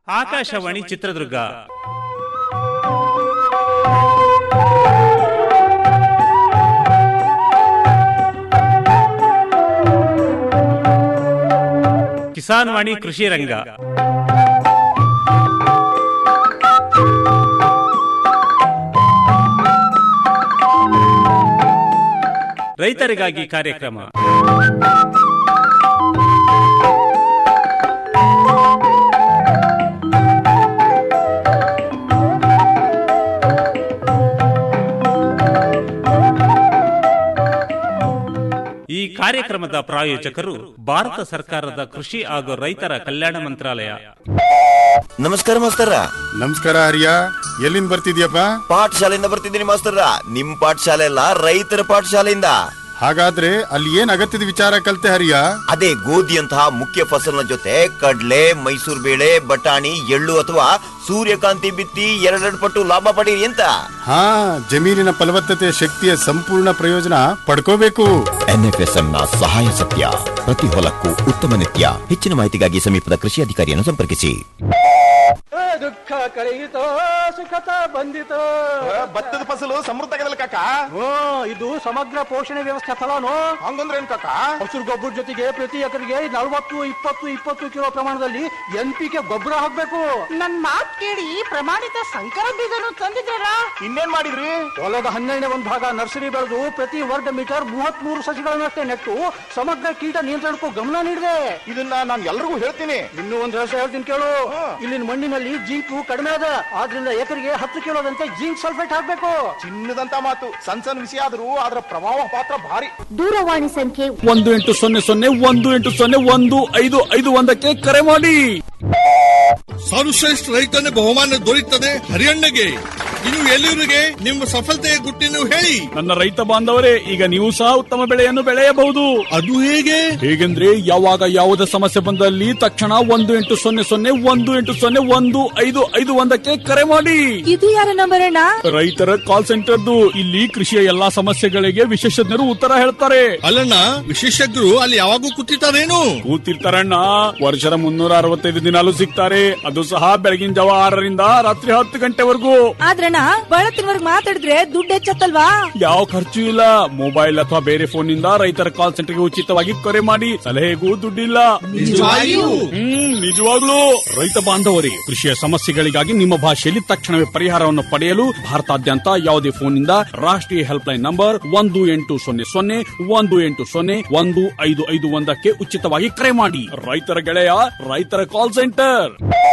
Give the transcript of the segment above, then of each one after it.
ಆಕಾಶವಾಣಿ ಚಿತ್ರದುರ್ಗ ಕಿಸಾನ್ ವಾಣಿ ಕೃಷಿ ರಂಗ ರೈತರಿಗಾಗಿ ಕಾರ್ಯಕ್ರಮ ಈ ಕಾರ್ಯಕ್ರಮದ ಪ್ರಾಯೋಜಕರು ಭಾರತ ಸರ್ಕಾರದ ಕೃಷಿ ಹಾಗೂ ರೈತರ ಕಲ್ಯಾಣ ಮಂತ್ರಾಲಯ ನಮಸ್ಕಾರ ಮಾಸ್ತರ ನಮಸ್ಕಾರ ಹರಿಯ ಎಲ್ಲಿಂದ ಬರ್ತಿದ್ಯಪ್ಪ ಪಾಠಶಾಲೆಯಿಂದ ಬರ್ತಿದ್ದೀನಿ ಮಾಸ್ತರ ನಿಮ್ ಪಾಠಶಾಲೆ ಅಲ್ಲ ರೈತರ ಪಾಠಶಾಲೆಯಿಂದ ಹಾಗಾದ್ರೆ ಅಲ್ಲಿ ಏನ್ ಅಗತ್ಯದ ವಿಚಾರ ಕಲ್ತೆ ಹರಿಯ ಅದೇ ಗೋಧಿಯಂತಹ ಮುಖ್ಯ ಫಸಲಿನ ಜೊತೆ ಕಡ್ಲೆ ಮೈಸೂರು ಬೇಳೆ ಬಟಾಣಿ ಎಳ್ಳು ಅಥವಾ ಸೂರ್ಯಕಾಂತಿ ಬಿತ್ತಿ ಎರಡೆರಡು ಪಟ್ಟು ಲಾಭ ಪಡೀರಿ ಅಂತ ಹಾ ಜಮೀನಿನ ಫಲವತ್ತತೆ ಶಕ್ತಿಯ ಸಂಪೂರ್ಣ ಪ್ರಯೋಜನ ಪಡ್ಕೋಬೇಕು ಎನ್ಎಫ್ಎಸ್ಎಂ ನ ಸಹಾಯ ಸತ್ಯ ಪ್ರತಿ ಹೊಲಕ್ಕೂ ಉತ್ತಮ ನಿತ್ಯ ಹೆಚ್ಚಿನ ಮಾಹಿತಿಗಾಗಿ ಸಮೀಪದ ಕೃಷಿ ಅಧಿಕಾರಿಯನ್ನು ಸಂಪರ್ಕಿಸಿ ದುಃಖ ಕಳೆಯಿತೋ ಸುಖತ ಬಂದಿತೋ ಭತ್ತದ ಫಸಲು ಸಮೃದ್ಧ ಆಗದಲ್ಲ ಕಾಕ ಓ ಇದು ಸಮಗ್ರ ಪೋಷಣೆ ವ್ಯವಸ್ಥೆ ಫಲನು ಹಂಗಂದ್ರೆ ಏನ್ ಕಾಕ ಹಸಿರು ಗೊಬ್ಬರ ಜೊತೆಗೆ ಪ್ರತಿ ಎಕರೆಗೆ ನಲವತ್ತು ಇಪ್ಪತ್ತು ಇಪ್ಪತ್ತು ಕಿಲೋ ಪ್ರಮಾಣದಲ್ಲಿ ಎನ್ ಪಿ ಕೆ ಗೊಬ್ಬರ ಹಾಕ್ಬೇಕು ನನ್ ಮಾತ್ ಕೇಳಿ ಪ್ರಮಾಣಿತ ಸಂಕರ ಬೀಜನು ತಂದಿದ್ದಾರಾ ಇನ್ನೇನ್ ಮಾಡಿದ್ರಿ ಹೊಲದ ಹನ್ನೆರಡನೇ ಒಂದು ಭಾಗ ನರ್ಸರಿ ಬೆಳೆದು ಪ್ರತಿ ವರ್ಗ ಮೀಟರ್ ಮೂವತ್ತ್ ಮೂರು ಸಸಿಗಳನ್ನಷ್ಟೇ ನೆಟ್ಟು ಸಮಗ್ರ ಕೀಟ ನಿಯಂತ್ರಣಕ್ಕೂ ಗಮನ ನೀಡಿದೆ ಇದನ್ನ ನಾನು ಎಲ್ರಿಗೂ ಹೇಳ್ತೀನಿ ಇನ್ನೂ ಒಂದು ರಹಸ್ಯ ಹೇಳ್ತೀನಿ ಕೇಳು ಇಲ್ಲಿನ ಮಣ್ಣಿನಲ್ಲಿ ಜಿಂಕು ಕಡಿಮೆ ಅದ ಆದ್ರಿಂದ ಎಕರೆಗೆ ಹತ್ತು ಕಿಲೋದಂತೆ ಜಿಂಕ್ ಸಲ್ಫೇಟ್ ಹಾಕ್ಬೇಕು ಚಿನ್ನದಂತ ಮಾತು ಸಣ್ಣ ಸಣ್ಣ ವಿಷಯ ಆದ್ರೂ ಅದರ ಪ್ರಭಾವ ಪಾತ್ರ ಭಾರಿ ದೂರವಾಣಿ ಸಂಖ್ಯೆ ಒಂದು ಎಂಟು ಸೊನ್ನೆ ಸೊನ್ನೆ ಒಂದು ಎಂಟು ಸೊನ್ನೆ ಒಂದು ಐದು ಐದು ಒಂದಕ್ಕೆ ಕರೆ ಮಾಡಿ ಸರ್ವಶ್ರೇಷ್ಠ ರೈತನ ಬಹುಮಾನ ದೊರೆಯುತ್ತದೆ ಹರಿಯಣ್ಣಗೆ ಇನ್ನು ಎಲ್ಲಿವರಿಗೆ ನಿಮ್ಮ ಸಫಲತೆಯ ಗುಟ್ಟಿನ ಹೇಳಿ ನನ್ನ ರೈತ ಬಾಂಧವರೇ ಈಗ ನೀವು ಸಹ ಉತ್ತಮ ಬೆಳೆಯನ್ನು ಬೆಳೆಯಬಹುದು ಅದು ಹೇಗೆ ಹೇಗೆಂದ್ರೆ ಯಾವಾಗ ಯಾವುದೇ ಸಮಸ್ಯೆ ಬಂದಲ್ಲಿ ತಕ್ಷಣ ಒಂದು ಎಂಟು ಸೊನ್ನೆ ಸೊನ್ನೆ ಒಂದು ಎಂಟು ಸೊನ್ನೆ ಒಂದು ಐದು ಐದು ಒಂದಕ್ಕೆ ಕರೆ ಮಾಡಿ ಇದು ಯಾರ ನಂಬರ್ ಅಣ್ಣ ರೈತರ ಕಾಲ್ ಸೆಂಟರ್ದು ಇಲ್ಲಿ ಕೃಷಿಯ ಎಲ್ಲಾ ಸಮಸ್ಯೆಗಳಿಗೆ ವಿಶೇಷಜ್ಞರು ಉತ್ತರ ಹೇಳ್ತಾರೆ ಅಲ್ಲಣ್ಣ ವಿಶೇಷಜ್ಞರು ಅಲ್ಲಿ ಯಾವಾಗೂ ಕೂತಿರ್ತಾರೇನು ಕೂತಿರ್ತಾರಣ್ಣ ವರ್ಷದ ಮುನ್ನೂರ ಅರವತ್ತೈದು ದಿನಾಲು ಸಿಗ್ತಾರೆ ಅದು ಸಹ ಬೆಳಗಿನ ಜಾವ ಆರರಿಂದ ರಾತ್ರಿ ಹತ್ತು ಗಂಟೆವರೆಗೂ ಆದ್ರಣ್ಣ ಬಳತ್ತಿನವರ್ಗ್ ಮಾತಾಡಿದ್ರೆ ದುಡ್ಡು ಹೆಚ್ಚತ್ತಲ್ವಾ ಯಾವ ಖರ್ಚು ಇಲ್ಲ ಮೊಬೈಲ್ ಅಥವಾ ಬೇರೆ ಫೋನ್ ನಿಂದ ರೈತರ ಕಾಲ್ ಸೆಂಟರ್ಗೆ ಉಚಿತವಾಗಿ ಕರೆ ಮಾಡಿ ಸಲಹೆಗೂ ದುಡ್ಡಿಲ್ಲ ನಿಜವಾಗಿಯೂ? ಹ್ಮ್ ನಿಜವಾಗ್ಲೂ ರೈತ ಬಾಂಧವರೇ ಕೃಷಿಯ ಸಮಸ್ಯೆಗಳಿಗಾಗಿ ನಿಮ್ಮ ಭಾಷೆಯಲ್ಲಿ ತಕ್ಷಣವೇ ಪರಿಹಾರವನ್ನು ಪಡೆಯಲು ಭಾರತಾದ್ಯಂತ ಯಾವುದೇ ಫೋನ್ನಿಂದ ರಾಷ್ಟ್ರೀಯ ಹೆಲ್ಪ್ ಲೈನ್ ನಂಬರ್ ಒಂದು ಎಂಟು ಸೊನ್ನೆ ಸೊನ್ನೆ ಒಂದು ಎಂಟು ಸೊನ್ನೆ ಒಂದು ಐದು ಐದು ಒಂದಕ್ಕೆ ಉಚಿತವಾಗಿ ಕರೆ ಮಾಡಿ ರೈತರ ಗೆಳೆಯ ರೈತರ ಕಾಲ್ ಸೆಂಟರ್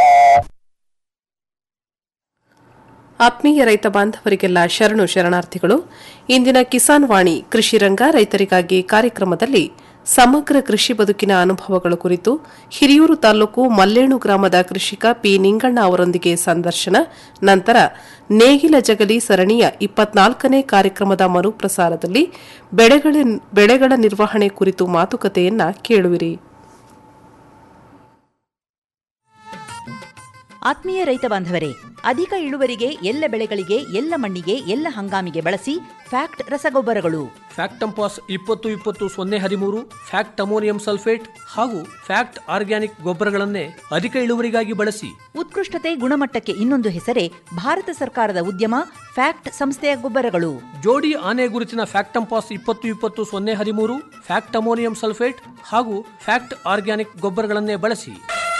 ಆತ್ಮೀಯ ರೈತ ಬಾಂಧವರಿಗೆಲ್ಲ ಶರಣು ಶರಣಾರ್ಥಿಗಳು ಇಂದಿನ ಕಿಸಾನ್ ವಾಣಿ ಕೃಷಿ ರಂಗ ರೈತರಿಗಾಗಿ ಕಾರ್ಯಕ್ರಮದಲ್ಲಿ ಸಮಗ್ರ ಕೃಷಿ ಬದುಕಿನ ಅನುಭವಗಳ ಕುರಿತು ಹಿರಿಯೂರು ತಾಲೂಕು ಮಲ್ಲೇಣು ಗ್ರಾಮದ ಕೃಷಿಕ ಪಿ ನಿಂಗಣ್ಣ ಅವರೊಂದಿಗೆ ಸಂದರ್ಶನ ನಂತರ ನೇಗಿಲ ಜಗಲಿ ಸರಣಿಯ ಇಪ್ಪತ್ನಾಲ್ಕನೇ ಕಾರ್ಯಕ್ರಮದ ಮರುಪ್ರಸಾರದಲ್ಲಿ ಬೆಳೆಗಳ ಬೆಳೆಗಳ ನಿರ್ವಹಣೆ ಕುರಿತು ಮಾತುಕತೆಯನ್ನ ಕೇಳುವಿರಿ ಆತ್ಮೀಯ ರೈತ ಬಾಂಧವರೇ ಅಧಿಕ ಇಳುವರಿಗೆ ಎಲ್ಲ ಬೆಳೆಗಳಿಗೆ ಎಲ್ಲ ಮಣ್ಣಿಗೆ ಎಲ್ಲ ಹಂಗಾಮಿಗೆ ಬಳಸಿ ಫ್ಯಾಕ್ಟ್ ರಸಗೊಬ್ಬರಗಳು ಫ್ಯಾಕ್ಟಂಪಾಸ್ ಇಪ್ಪತ್ತು ಇಪ್ಪತ್ತು ಸೊನ್ನೆ ಹದಿಮೂರು ಫ್ಯಾಕ್ಟ್ ಅಮೋನಿಯಂ ಸಲ್ಫೇಟ್ ಹಾಗೂ ಫ್ಯಾಕ್ಟ್ ಆರ್ಗ್ಯಾನಿಕ್ ಗೊಬ್ಬರಗಳನ್ನೇ ಅಧಿಕ ಇಳುವರಿಗಾಗಿ ಬಳಸಿ ಉತ್ಕೃಷ್ಟತೆ ಗುಣಮಟ್ಟಕ್ಕೆ ಇನ್ನೊಂದು ಹೆಸರೇ ಭಾರತ ಸರ್ಕಾರದ ಉದ್ಯಮ ಫ್ಯಾಕ್ಟ್ ಸಂಸ್ಥೆಯ ಗೊಬ್ಬರಗಳು ಜೋಡಿ ಆನೆ ಗುರುತಿನ ಫ್ಯಾಕ್ಟಂಪಾಸ್ ಇಪ್ಪತ್ತು ಇಪ್ಪತ್ತು ಸೊನ್ನೆ ಹದಿಮೂರು ಫ್ಯಾಕ್ಟ್ ಅಮೋನಿಯಂ ಸಲ್ಫೇಟ್ ಹಾಗೂ ಫ್ಯಾಕ್ಟ್ ಆರ್ಗ್ಯಾನಿಕ್ ಗೊಬ್ಬರಗಳನ್ನೇ ಬಳಸಿ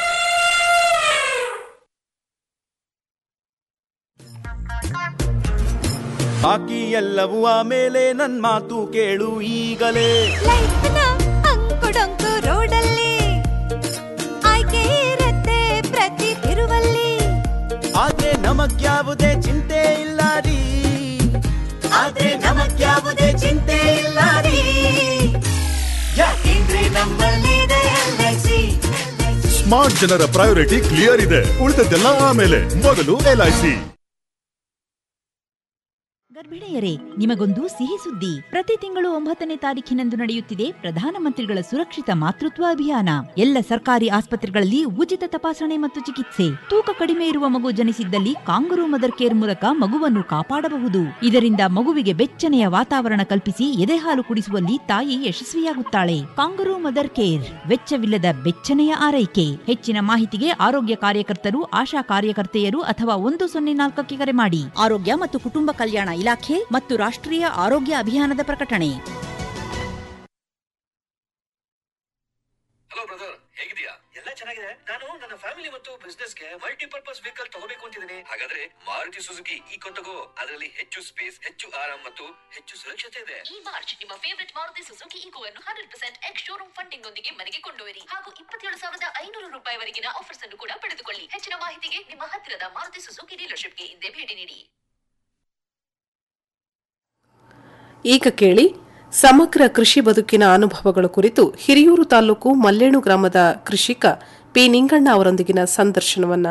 ಬಾಕಿ ಎಲ್ಲವೂ ಆಮೇಲೆ ನನ್ ಮಾತು ಕೇಳು ಈಗಲೇ ಅಂಕುಡೊಂಕು ರೋಡಲ್ಲಿ ಆಯ್ಕೆ ಇರತ್ತೆ ಪ್ರತಿ ತಿರುವಲ್ಲಿ ಆದ್ರೆ ನಮಗ್ಯಾವುದೇ ಚಿಂತೆ ಇಲ್ಲ ರೀ ಆದ್ರೆ ನಮಗ್ಯಾವುದೇ ಚಿಂತೆ ಇಲ್ಲ ರೀ ಯಾಕೆಂದ್ರೆ ನಮ್ಮಲ್ಲಿದೆ ಎಲ್ಐಸಿ ಸ್ಮಾರ್ಟ್ ಜನರ ಪ್ರಯಾರಿಟಿ ಕ್ಲಿಯರ್ ಇದೆ ಉಳಿದದ್ದೆಲ್ಲ ಆಮೇಲೆ ಮೊದಲು ಎಲ್ಐಸಿ ಗೆಳೆಯರೇ ನಿಮಗೊಂದು ಸಿಹಿ ಸುದ್ದಿ ಪ್ರತಿ ತಿಂಗಳು ಒಂಬತ್ತನೇ ತಾರೀಖಿನಂದು ನಡೆಯುತ್ತಿದೆ ಪ್ರಧಾನಮಂತ್ರಿಗಳ ಸುರಕ್ಷಿತ ಮಾತೃತ್ವ ಅಭಿಯಾನ ಎಲ್ಲ ಸರ್ಕಾರಿ ಆಸ್ಪತ್ರೆಗಳಲ್ಲಿ ಉಚಿತ ತಪಾಸಣೆ ಮತ್ತು ಚಿಕಿತ್ಸೆ ತೂಕ ಕಡಿಮೆ ಇರುವ ಮಗು ಜನಿಸಿದ್ದಲ್ಲಿ ಕಾಂಗರೂ ಮದರ್ ಕೇರ್ ಮೂಲಕ ಮಗುವನ್ನು ಕಾಪಾಡಬಹುದು ಇದರಿಂದ ಮಗುವಿಗೆ ಬೆಚ್ಚನೆಯ ವಾತಾವರಣ ಕಲ್ಪಿಸಿ ಎದೆಹಾಲು ಕುಡಿಸುವಲ್ಲಿ ತಾಯಿ ಯಶಸ್ವಿಯಾಗುತ್ತಾಳೆ ಕಾಂಗರೂ ಮದರ್ ಕೇರ್ ವೆಚ್ಚವಿಲ್ಲದ ಬೆಚ್ಚನೆಯ ಆರೈಕೆ ಹೆಚ್ಚಿನ ಮಾಹಿತಿಗೆ ಆರೋಗ್ಯ ಕಾರ್ಯಕರ್ತರು ಆಶಾ ಕಾರ್ಯಕರ್ತೆಯರು ಅಥವಾ ಒಂದು ಸೊನ್ನೆ ನಾಲ್ಕಕ್ಕೆ ಕರೆ ಮಾಡಿ ಆರೋಗ್ಯ ಮತ್ತು ಕುಟುಂಬ ಕಲ್ಯಾಣ ಇಲಾಖೆ ಮತ್ತು ರಾಷ್ಟ್ರೀಯ ಆರೋಗ್ಯ ಅಭಿಯಾನದ ಪ್ರಕಟಣೆ ಹಲೋ ಬ್ರದರ್ ಹೇಗಿದ್ಯಾ ಎಲ್ಲ ಚೆನ್ನಾಗಿದೆ ನಾನು ನನ್ನ ಫ್ಯಾಮಿಲಿ ಮತ್ತು ಬಿಸ್ನೆಸ್ ಗೆ ಮಲ್ಟಿಪರ್ಪಸ್ ವೆಹಿಕಲ್ ತಗೋಬೇಕು ಅಂತಿದ್ದೀನಿ ಹಾಗಾದ್ರೆ ಮಾರುತಿ ಸುಜುಕಿ ಈಕೋ ತಗೋ ಅದರಲ್ಲಿ ಹೆಚ್ಚು ಸ್ಪೇಸ್ ಹೆಚ್ಚು ಆರಾಮ್ ಮತ್ತು ಹೆಚ್ಚು ಸುರಕ್ಷತೆ ಇದೆ ಈ ಮಾರ್ಚ್ ನಿಮ್ಮ ಫೇವರಿಟ್ ಮಾರುತಿ ಸುಜುಕಿ ಈಗೋ ಅನ್ನು hundred percent ex showroom funding ನೊಂದಿಗೆ ಮನೆಗೆ ಕೊಂಡೊಯ್ಯಿರಿ ಹಾಗೂ ಇಪ್ಪತ್ತೇಳು ಸಾವಿರದ ಐನೂರು ರೂಪಾಯಿವರೆಗಿನ ಆಫರ್ಸ್ ಅನ್ನು ಕೂಡ ಪಡೆದುಕೊಳ್ಳಿ ಹೆಚ್ಚಿನ ಮಾಹಿತಿಗೆ ನಿಮ್ಮ ಹತ್ತಿರದ ಮಾರುತಿ ಸುಜುಕಿ ಡೀಲರ್ಶಿಪ್ಗೆ ಹಿಂದೆ ಭೇಟಿ ನೀಡಿ ಈಗ ಕೇಳಿ ಸಮಗ್ರ ಕೃಷಿ ಬದುಕಿನ ಅನುಭವಗಳ ಕುರಿತು ಹಿರಿಯೂರು ತಾಲೂಕು ಮಲ್ಲೇಣು ಗ್ರಾಮದ ಕೃಷಿಕ ಪಿ ನಿಂಗಣ್ಣ ಅವರೊಂದಿಗಿನ ಸಂದರ್ಶನವನ್ನ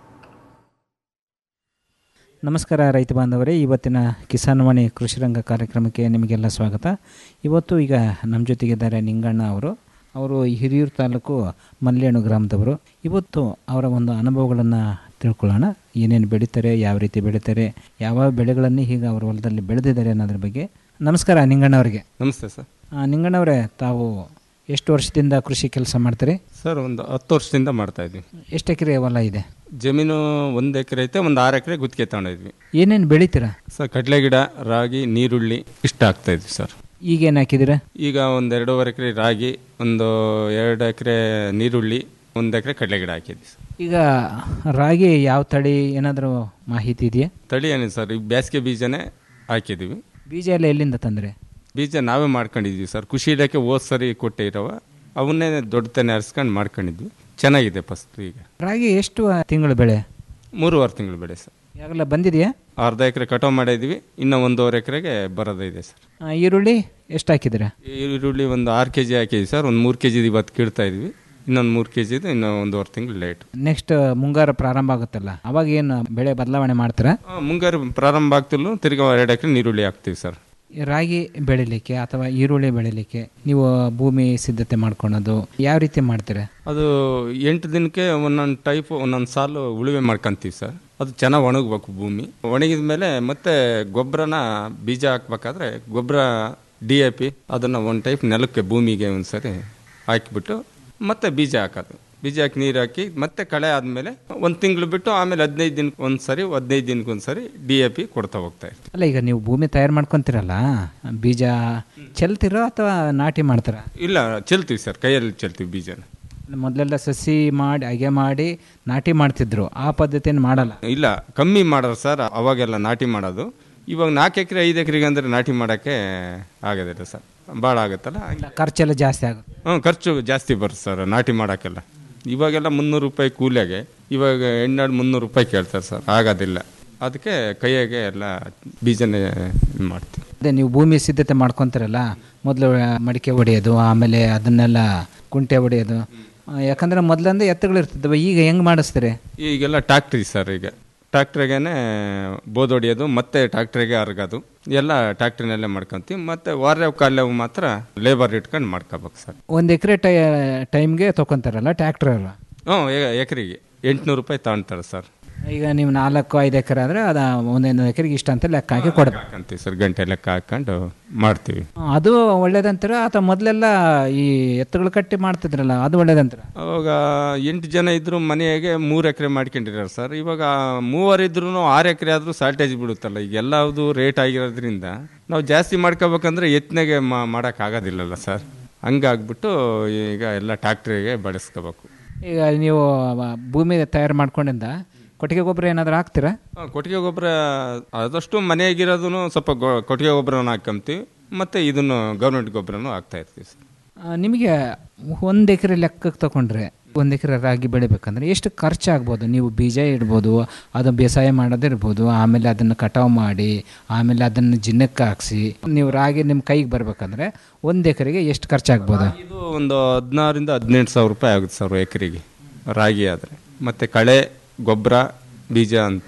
ನಮಸ್ಕಾರ ರೈತ ಬಾಂಧವರೇ ಇವತ್ತಿನ ಕಿಸಾನ್ ವಾಣಿ ಕೃಷಿ ರಂಗ ಕಾರ್ಯಕ್ರಮಕ್ಕೆ ನಿಮಗೆಲ್ಲ ಸ್ವಾಗತ ಇವತ್ತು ಈಗ ನಮ್ಮ ಜೊತೆಗಿದ್ದಾರೆ ನಿಂಗಣ್ಣ ಅವರು ಅವರು ಹಿರಿಯೂರು ತಾಲೂಕು ಮಲ್ಲೇಣು ಗ್ರಾಮದವರು ಇವತ್ತು ಅವರ ಒಂದು ಅನುಭವಗಳನ್ನು ತಿಳ್ಕೊಳ್ಳೋಣ ಏನೇನು ಬೆಳೀತಾರೆ ಯಾವ ರೀತಿ ಬೆಳೀತಾರೆ ಯಾವ ಬೆಳೆಗಳನ್ನು ಈಗ ಅವರ ಹೊಲದಲ್ಲಿ ಬೆಳೆದಿದ್ದಾರೆ ಅನ್ನೋದ್ರ ಬಗ್ಗೆ ನಮಸ್ಕಾರ ನಿಂಗಣ್ಣ ಅವರಿಗೆ ನಮಸ್ತೆ ಸರ್ ನಿಂಗಣ್ಣ ಅವರೇ ತಾವು ಎಷ್ಟು ವರ್ಷದಿಂದ ಕೃಷಿ ಕೆಲಸ ಮಾಡ್ತೀರಿ ಸರ್ ಒಂದು ಹತ್ತು ವರ್ಷದಿಂದ ಮಾಡ್ತಾ ಇದ್ವಿ ಎಷ್ಟು ಎಕರೆ ಹೊಲ ಇದೆ ಜಮೀನು ಒಂದು ಎಕರೆ ಐತೆ ಒಂದು ಆರು ಎಕರೆ ಗುತ್ತಿಗೆ ತಗೊಂಡಿದ್ವಿ ಏನೇನು ಬೆಳಿತೀರಾ ಸರ್ ಕಡಲೆ ಗಿಡ ರಾಗಿ ನೀರುಳ್ಳಿ ಇಷ್ಟ ಆಗ್ತಾ ಇದ್ವಿ ಸರ್ ಈಗೇನು ಹಾಕಿದ್ದೀರಾ ಈಗ ಒಂದು ಎರಡೂವರೆ ಎಕರೆ ರಾಗಿ ಒಂದು ಎರಡು ಎಕರೆ ನೀರುಳ್ಳಿ ಒಂದು ಎಕರೆ ಕಡಲೆ ಗಿಡ ಹಾಕಿದ್ವಿ ಸರ್ ಈಗ ರಾಗಿ ಯಾವ ತಳಿ ಏನಾದರೂ ಮಾಹಿತಿ ಇದೆಯಾ ತಳಿ ಏನಿದೆ ಸರ್ ಈಗ ಬೇಸಿಗೆ ಬೀಜನೇ ಹಾಕಿದ್ದೀವಿ ಬೀಜ ಎಲ್ಲ ಎಲ್ಲಿಂದ ತಂದರೆ ಬೀಜ ನಾವೇ ಮಾಡ್ಕೊಂಡಿದ್ವಿ ಸರ್ ಖುಷಿ ಇಡಕ್ಕೆ ಹೋದ್ ಸರಿ ಕೊಟ್ಟೆ ಇರವ ಅವನ್ನೇ ದೊಡ್ಡ ತೆನೆ ಹರಿಸ್ಕೊಂಡು ಮಾಡ್ಕೊಂಡಿದ್ವಿ ಚೆನ್ನಾಗಿದೆ ಫಸ್ಟ್ ಈಗ ರಾಗಿ ಎಷ್ಟು ತಿಂಗಳು ಬೆಳೆ ಮೂರುವರೆ ತಿಂಗಳು ಬೆಳೆ ಸರ್ ಯಾವೆಲ್ಲ ಬಂದಿದೆಯಾ ಅರ್ಧ ಎಕರೆ ಕಟಾವು ಮಾಡಿದ್ವಿ ಇನ್ನು ಒಂದೂವರೆ ಎಕರೆಗೆ ಬರೋದಿದೆ ಸರ್ ಆ, ಈರುಳ್ಳಿ ಎಷ್ಟು ಹಾಕಿದ್ದೀರಾ ಈರುಳ್ಳಿ ಒಂದು ಆರು ಕೆ ಜಿ ಹಾಕಿದ್ವಿ ಸರ್ ಒಂದು ಮೂರು ಕೆ ಜಿದು ಇವತ್ತು ಕೀಳ್ತಾ ಇದ್ವಿ ಇನ್ನೊಂದು ಮೂರು ಕೆ ಜಿದು ಇನ್ನೂ ಒಂದೂವರೆ ತಿಂಗಳು ಲೇಟ್ ನೆಕ್ಸ್ಟ್ ಮುಂಗಾರು ಪ್ರಾರಂಭ ಆಗುತ್ತಲ್ಲ ಅವಾಗ ಏನು ಬೆಳೆ ಬದಲಾವಣೆ ಮಾಡ್ತೀರಾ ಮುಂಗಾರು ಪ್ರಾರಂಭ ಆಗ್ತಿಲ್ಲ ತಿರ್ಗಾ ಎರಡು ಎಕರೆ ನೀರುಳ್ಳಿ ಹಾಕ್ತೀವಿ ಸರ್ ಈ ರಾಗಿ ಬೆಳಿಲಿಕ್ಕೆ ಅಥವಾ ಈರುಳ್ಳಿ ಬೆಳಿಲಿಕ್ಕೆ ನೀವು ಭೂಮಿ ಸಿದ್ಧತೆ ಮಾಡ್ಕೊಳೋದು ಯಾವ ರೀತಿ ಮಾಡ್ತೀರಾ ಅದು ಎಂಟು ದಿನಕ್ಕೆ ಒಂದೊಂದು ಟೈಪ್ ಒಂದೊಂದು ಸಾಲು ಉಳುವೆ ಮಾಡ್ಕೊಂತೀವಿ ಸರ್ ಅದು ಚೆನ್ನಾಗಿ ಒಣಗಬೇಕು ಭೂಮಿ ಒಣಗಿದ ಮೇಲೆ ಮತ್ತೆ ಗೊಬ್ಬರನ ಬೀಜ ಹಾಕ್ಬೇಕಾದ್ರೆ ಗೊಬ್ಬರ ಡಿ ಎ ಪಿ ಅದನ್ನು ಒಂದು ಟೈಪ್ ನೆಲಕ್ಕೆ ಭೂಮಿಗೆ ಒಂದು ಸರಿ ಹಾಕಿಬಿಟ್ಟು ಮತ್ತೆ ಬೀಜ ಹಾಕೋದು ಬೀಜ ಹಾಕಿ ನೀರು ಹಾಕಿ ಮತ್ತೆ ಕಳೆ ಆದಮೇಲೆ ಒಂದು ತಿಂಗಳು ಬಿಟ್ಟು ಆಮೇಲೆ ಹದಿನೈದು ದಿನಕ್ಕೆ ಒಂದು ಸರಿ ಹದಿನೈದು ದಿನಕ್ಕೆ ಒಂದು ಸರಿ ಡಿ ಎ ಪಿ ಕೊಡ್ತಾ ಹೋಗ್ತಾ ಇರ್ತೀವಿ ಅಲ್ಲ ಈಗ ನೀವು ಭೂಮಿ ತಯಾರು ಮಾಡ್ಕೊಂತೀರಲ್ಲ ಬೀಜ ಚೆಲ್ತಿರೋ ಅಥವಾ ನಾಟಿ ಮಾಡ್ತೀರಾ ಇಲ್ಲ ಚೆಲ್ತೀವಿ ಸರ್ ಕೈಯಲ್ಲಿ ಚೆಲ್ತೀವಿ ಬೀಜನ ಮೊದಲೆಲ್ಲ ಸಸಿ ಮಾಡಿ ಅಗೆ ಮಾಡಿ ನಾಟಿ ಮಾಡ್ತಿದ್ರು ಆ ಪದ್ಧತಿಯನ್ನು ಮಾಡಲ್ಲ ಇಲ್ಲ ಕಮ್ಮಿ ಮಾಡೋರು ಸರ್ ಅವಾಗೆಲ್ಲ ನಾಟಿ ಮಾಡೋದು ಇವಾಗ ನಾಲ್ಕು ಎಕರೆ ಐದು ಎಕರೆಗೆ ಅಂದರೆ ನಾಟಿ ಮಾಡೋಕ್ಕೆ ಆಗೋದಿಲ್ಲ ಸರ್ ಭಾಳ ಆಗುತ್ತಲ್ಲ ಖರ್ಚೆಲ್ಲ ಜಾಸ್ತಿ ಆಗುತ್ತೆ ಹ್ಞೂ ಖರ್ಚು ಜಾಸ್ತಿ ಬರುತ್ತೆ ಸರ್ ನಾಟಿ ಮಾಡೋಕ್ಕೆಲ್ಲ ಇವಾಗೆಲ್ಲ ಮುನ್ನೂರು ರೂಪಾಯಿ ಕೂಲಿಯಾಗೆ ಇವಾಗ ಹೆಣ್ಣಾಡು ಮುನ್ನೂರು ರೂಪಾಯಿ ಕೇಳ್ತಾರೆ ಸರ್ ಆಗೋದಿಲ್ಲ ಅದಕ್ಕೆ ಕೈಯಾಗೆ ಎಲ್ಲ ಬೀಜನೇ ಇದ್ ಮಾಡ್ತೀವಿ ಅದೇ ನೀವು ಭೂಮಿ ಸಿದ್ಧತೆ ಮಾಡ್ಕೊತೀರಲ್ಲ ಮೊದಲು ಮಡಿಕೆ ಹೊಡೆಯೋದು ಆಮೇಲೆ ಅದನ್ನೆಲ್ಲ ಕುಂಟೆ ಹೊಡೆಯೋದು ಆ, ಯಾಕಂದ್ರೆ ಮೊದಲಂದ್ರೆ ಎತ್ತುಗಳು ಇರ್ತಿದ್ದವ ಈಗ ಹೆಂಗ್ ಮಾಡಿಸ್ತೀರಿ ಈಗೆಲ್ಲ ಟ್ಯಾಕ್ಟ್ರಿ ಸರ್ ಈಗ ಟ್ಯಾಕ್ಟ್ರಿಗೇನೆ ಬೋದ್ ಹೊಡಿಯೋದು ಮತ್ತೆ ಟ್ಯಾಕ್ಟ್ರಿಗೆ ಅರ್ಗೋದು ಎಲ್ಲ ಟ್ಯಾಕ್ಟ್ರಿನಲ್ಲೇ ಮಾಡ್ಕೊಂತೀವಿ ಮತ್ತೆ ವಾರ ಕಾಲ ಮಾತ್ರ ಲೇಬರ್ ಇಟ್ಕೊಂಡು ಮಾಡ್ಕೋಬೇಕು ಸರ್ ಒಂದು ಎಕರೆ ಟೈ ಟೈಮ್ಗೆ ತೊಗೊಂತಾರಲ್ಲ ಟ್ರ್ಯಾಕ್ಟರ್ ಅಲ್ಲ ಹ್ಞೂ ಎಕರೆಗೆ ಎಂಟುನೂರು ರೂಪಾಯಿ ತಗೊಳ್ತಾರೆ ಸರ್ ಈಗ ನೀವು ನಾಲ್ಕು ಐದು ಎಕರೆ ಆದರೆ ಅದು ಒಂದೊಂದು ಎಕರೆಗೆ ಇಷ್ಟ ಅಂತ ಲೆಕ್ಕ ಹಾಕಿ ಕೊಡ್ಬೇಕು ಹಾಕಂತೀವಿ ಸರ್ ಗಂಟೆ ಲೆಕ್ಕ ಹಾಕೊಂಡು ಮಾಡ್ತೀವಿ ಅದು ಒಳ್ಳೇದಂತೀರ ಅಥವಾ ಮೊದಲೆಲ್ಲ ಈ ಎತ್ತುಗಳು ಕಟ್ಟಿ ಮಾಡ್ತಿದ್ರಲ್ಲ ಅದು ಒಳ್ಳೇದಂತೀರ ಅವಾಗ ಎಂಟು ಜನ ಇದ್ರು ಮನೆಯಾಗೆ ಮೂರು ಎಕರೆ ಮಾಡ್ಕೊಂಡಿದ್ದಾರೆ ಸರ್ ಇವಾಗ ಮೂವರಿದ್ರು ಆರು ಎಕರೆ ಆದರೂ ಶಾರ್ಟೇಜ್ ಬಿಡುತ್ತಲ್ಲ ಈಗ ಎಲ್ಲದು ರೇಟ್ ಆಗಿರೋದ್ರಿಂದ ನಾವು ಜಾಸ್ತಿ ಮಾಡ್ಕೋಬೇಕಂದ್ರೆ ಎತ್ತನೆಗೆ ಮಾಡೋಕ್ಕಾಗೋದಿಲ್ಲಲ್ಲ ಸರ್ ಹಂಗಾಗ್ಬಿಟ್ಟು ಈಗ ಎಲ್ಲ ಟ್ಯಾಕ್ಟ್ರಿಗೆ ಬಳಸ್ಕೋಬೇಕು ಈಗ ನೀವು ಭೂಮಿ ತಯಾರು ಮಾಡ್ಕೊಂಡಿಂದ ಕೊಟ್ಟಿಗೆ ಗೊಬ್ಬರ ಏನಾದರೂ ಹಾಕ್ತೀರಾ ಆ, ಕೊಟ್ಟಿಗೆ ಗೊಬ್ಬರ ಆದಷ್ಟು ಮನೆಯಾಗಿರೋದನ್ನು ಸ್ವಲ್ಪ ಗೊ- ಕೊಟ್ಟಿಗೆ ಗೊಬ್ಬರನ ಹಾಕೊಂತೀವಿ ಮತ್ತು ಇದನ್ನು ಗೌರ್ಮೆಂಟ್ ಗೊಬ್ಬರನೂ ಹಾಕ್ತಾ ಇರ್ತೀವಿ ಸರ್ ಆ, ನಿಮಗೆ ಒಂದು ಎಕರೆ ಲೆಕ್ಕಕ್ಕೆ ತಗೊಂಡ್ರೆ ಒಂದು ಎಕರೆ ರಾಗಿ ಬೆಳಿಬೇಕಂದ್ರೆ ಎಷ್ಟು ಖರ್ಚಾಗ್ಬೋದು ನೀವು ಬೀಜ ಇಡ್ಬೋದು ಅದು ಬೇಸಾಯ ಮಾಡೋದಿರ್ಬೋದು ಆಮೇಲೆ ಅದನ್ನು ಕಟಾವು ಮಾಡಿ ಆಮೇಲೆ ಅದನ್ನು ಜಿನ್ನಕ್ಕೆ ಹಾಕ್ಸಿ ನೀವು ರಾಗಿ ನಿಮ್ಮ ಕೈಗೆ ಬರಬೇಕಂದ್ರೆ ಒಂದು ಎಕರೆಗೆ ಎಷ್ಟು ಖರ್ಚಾಗ್ಬೋದು ಇದು ಒಂದು ಹದಿನಾರಿಂದ ಹದಿನೆಂಟು ಸಾವಿರ ರೂಪಾಯಿ ಆಗುತ್ತೆ ಸರ್ ಎಕರೆಗೆ ರಾಗಿ ಆದರೆ ಮತ್ತು ಕಳೆ ಗೊಬ್ಬರ ಬೀಜ ಅಂತ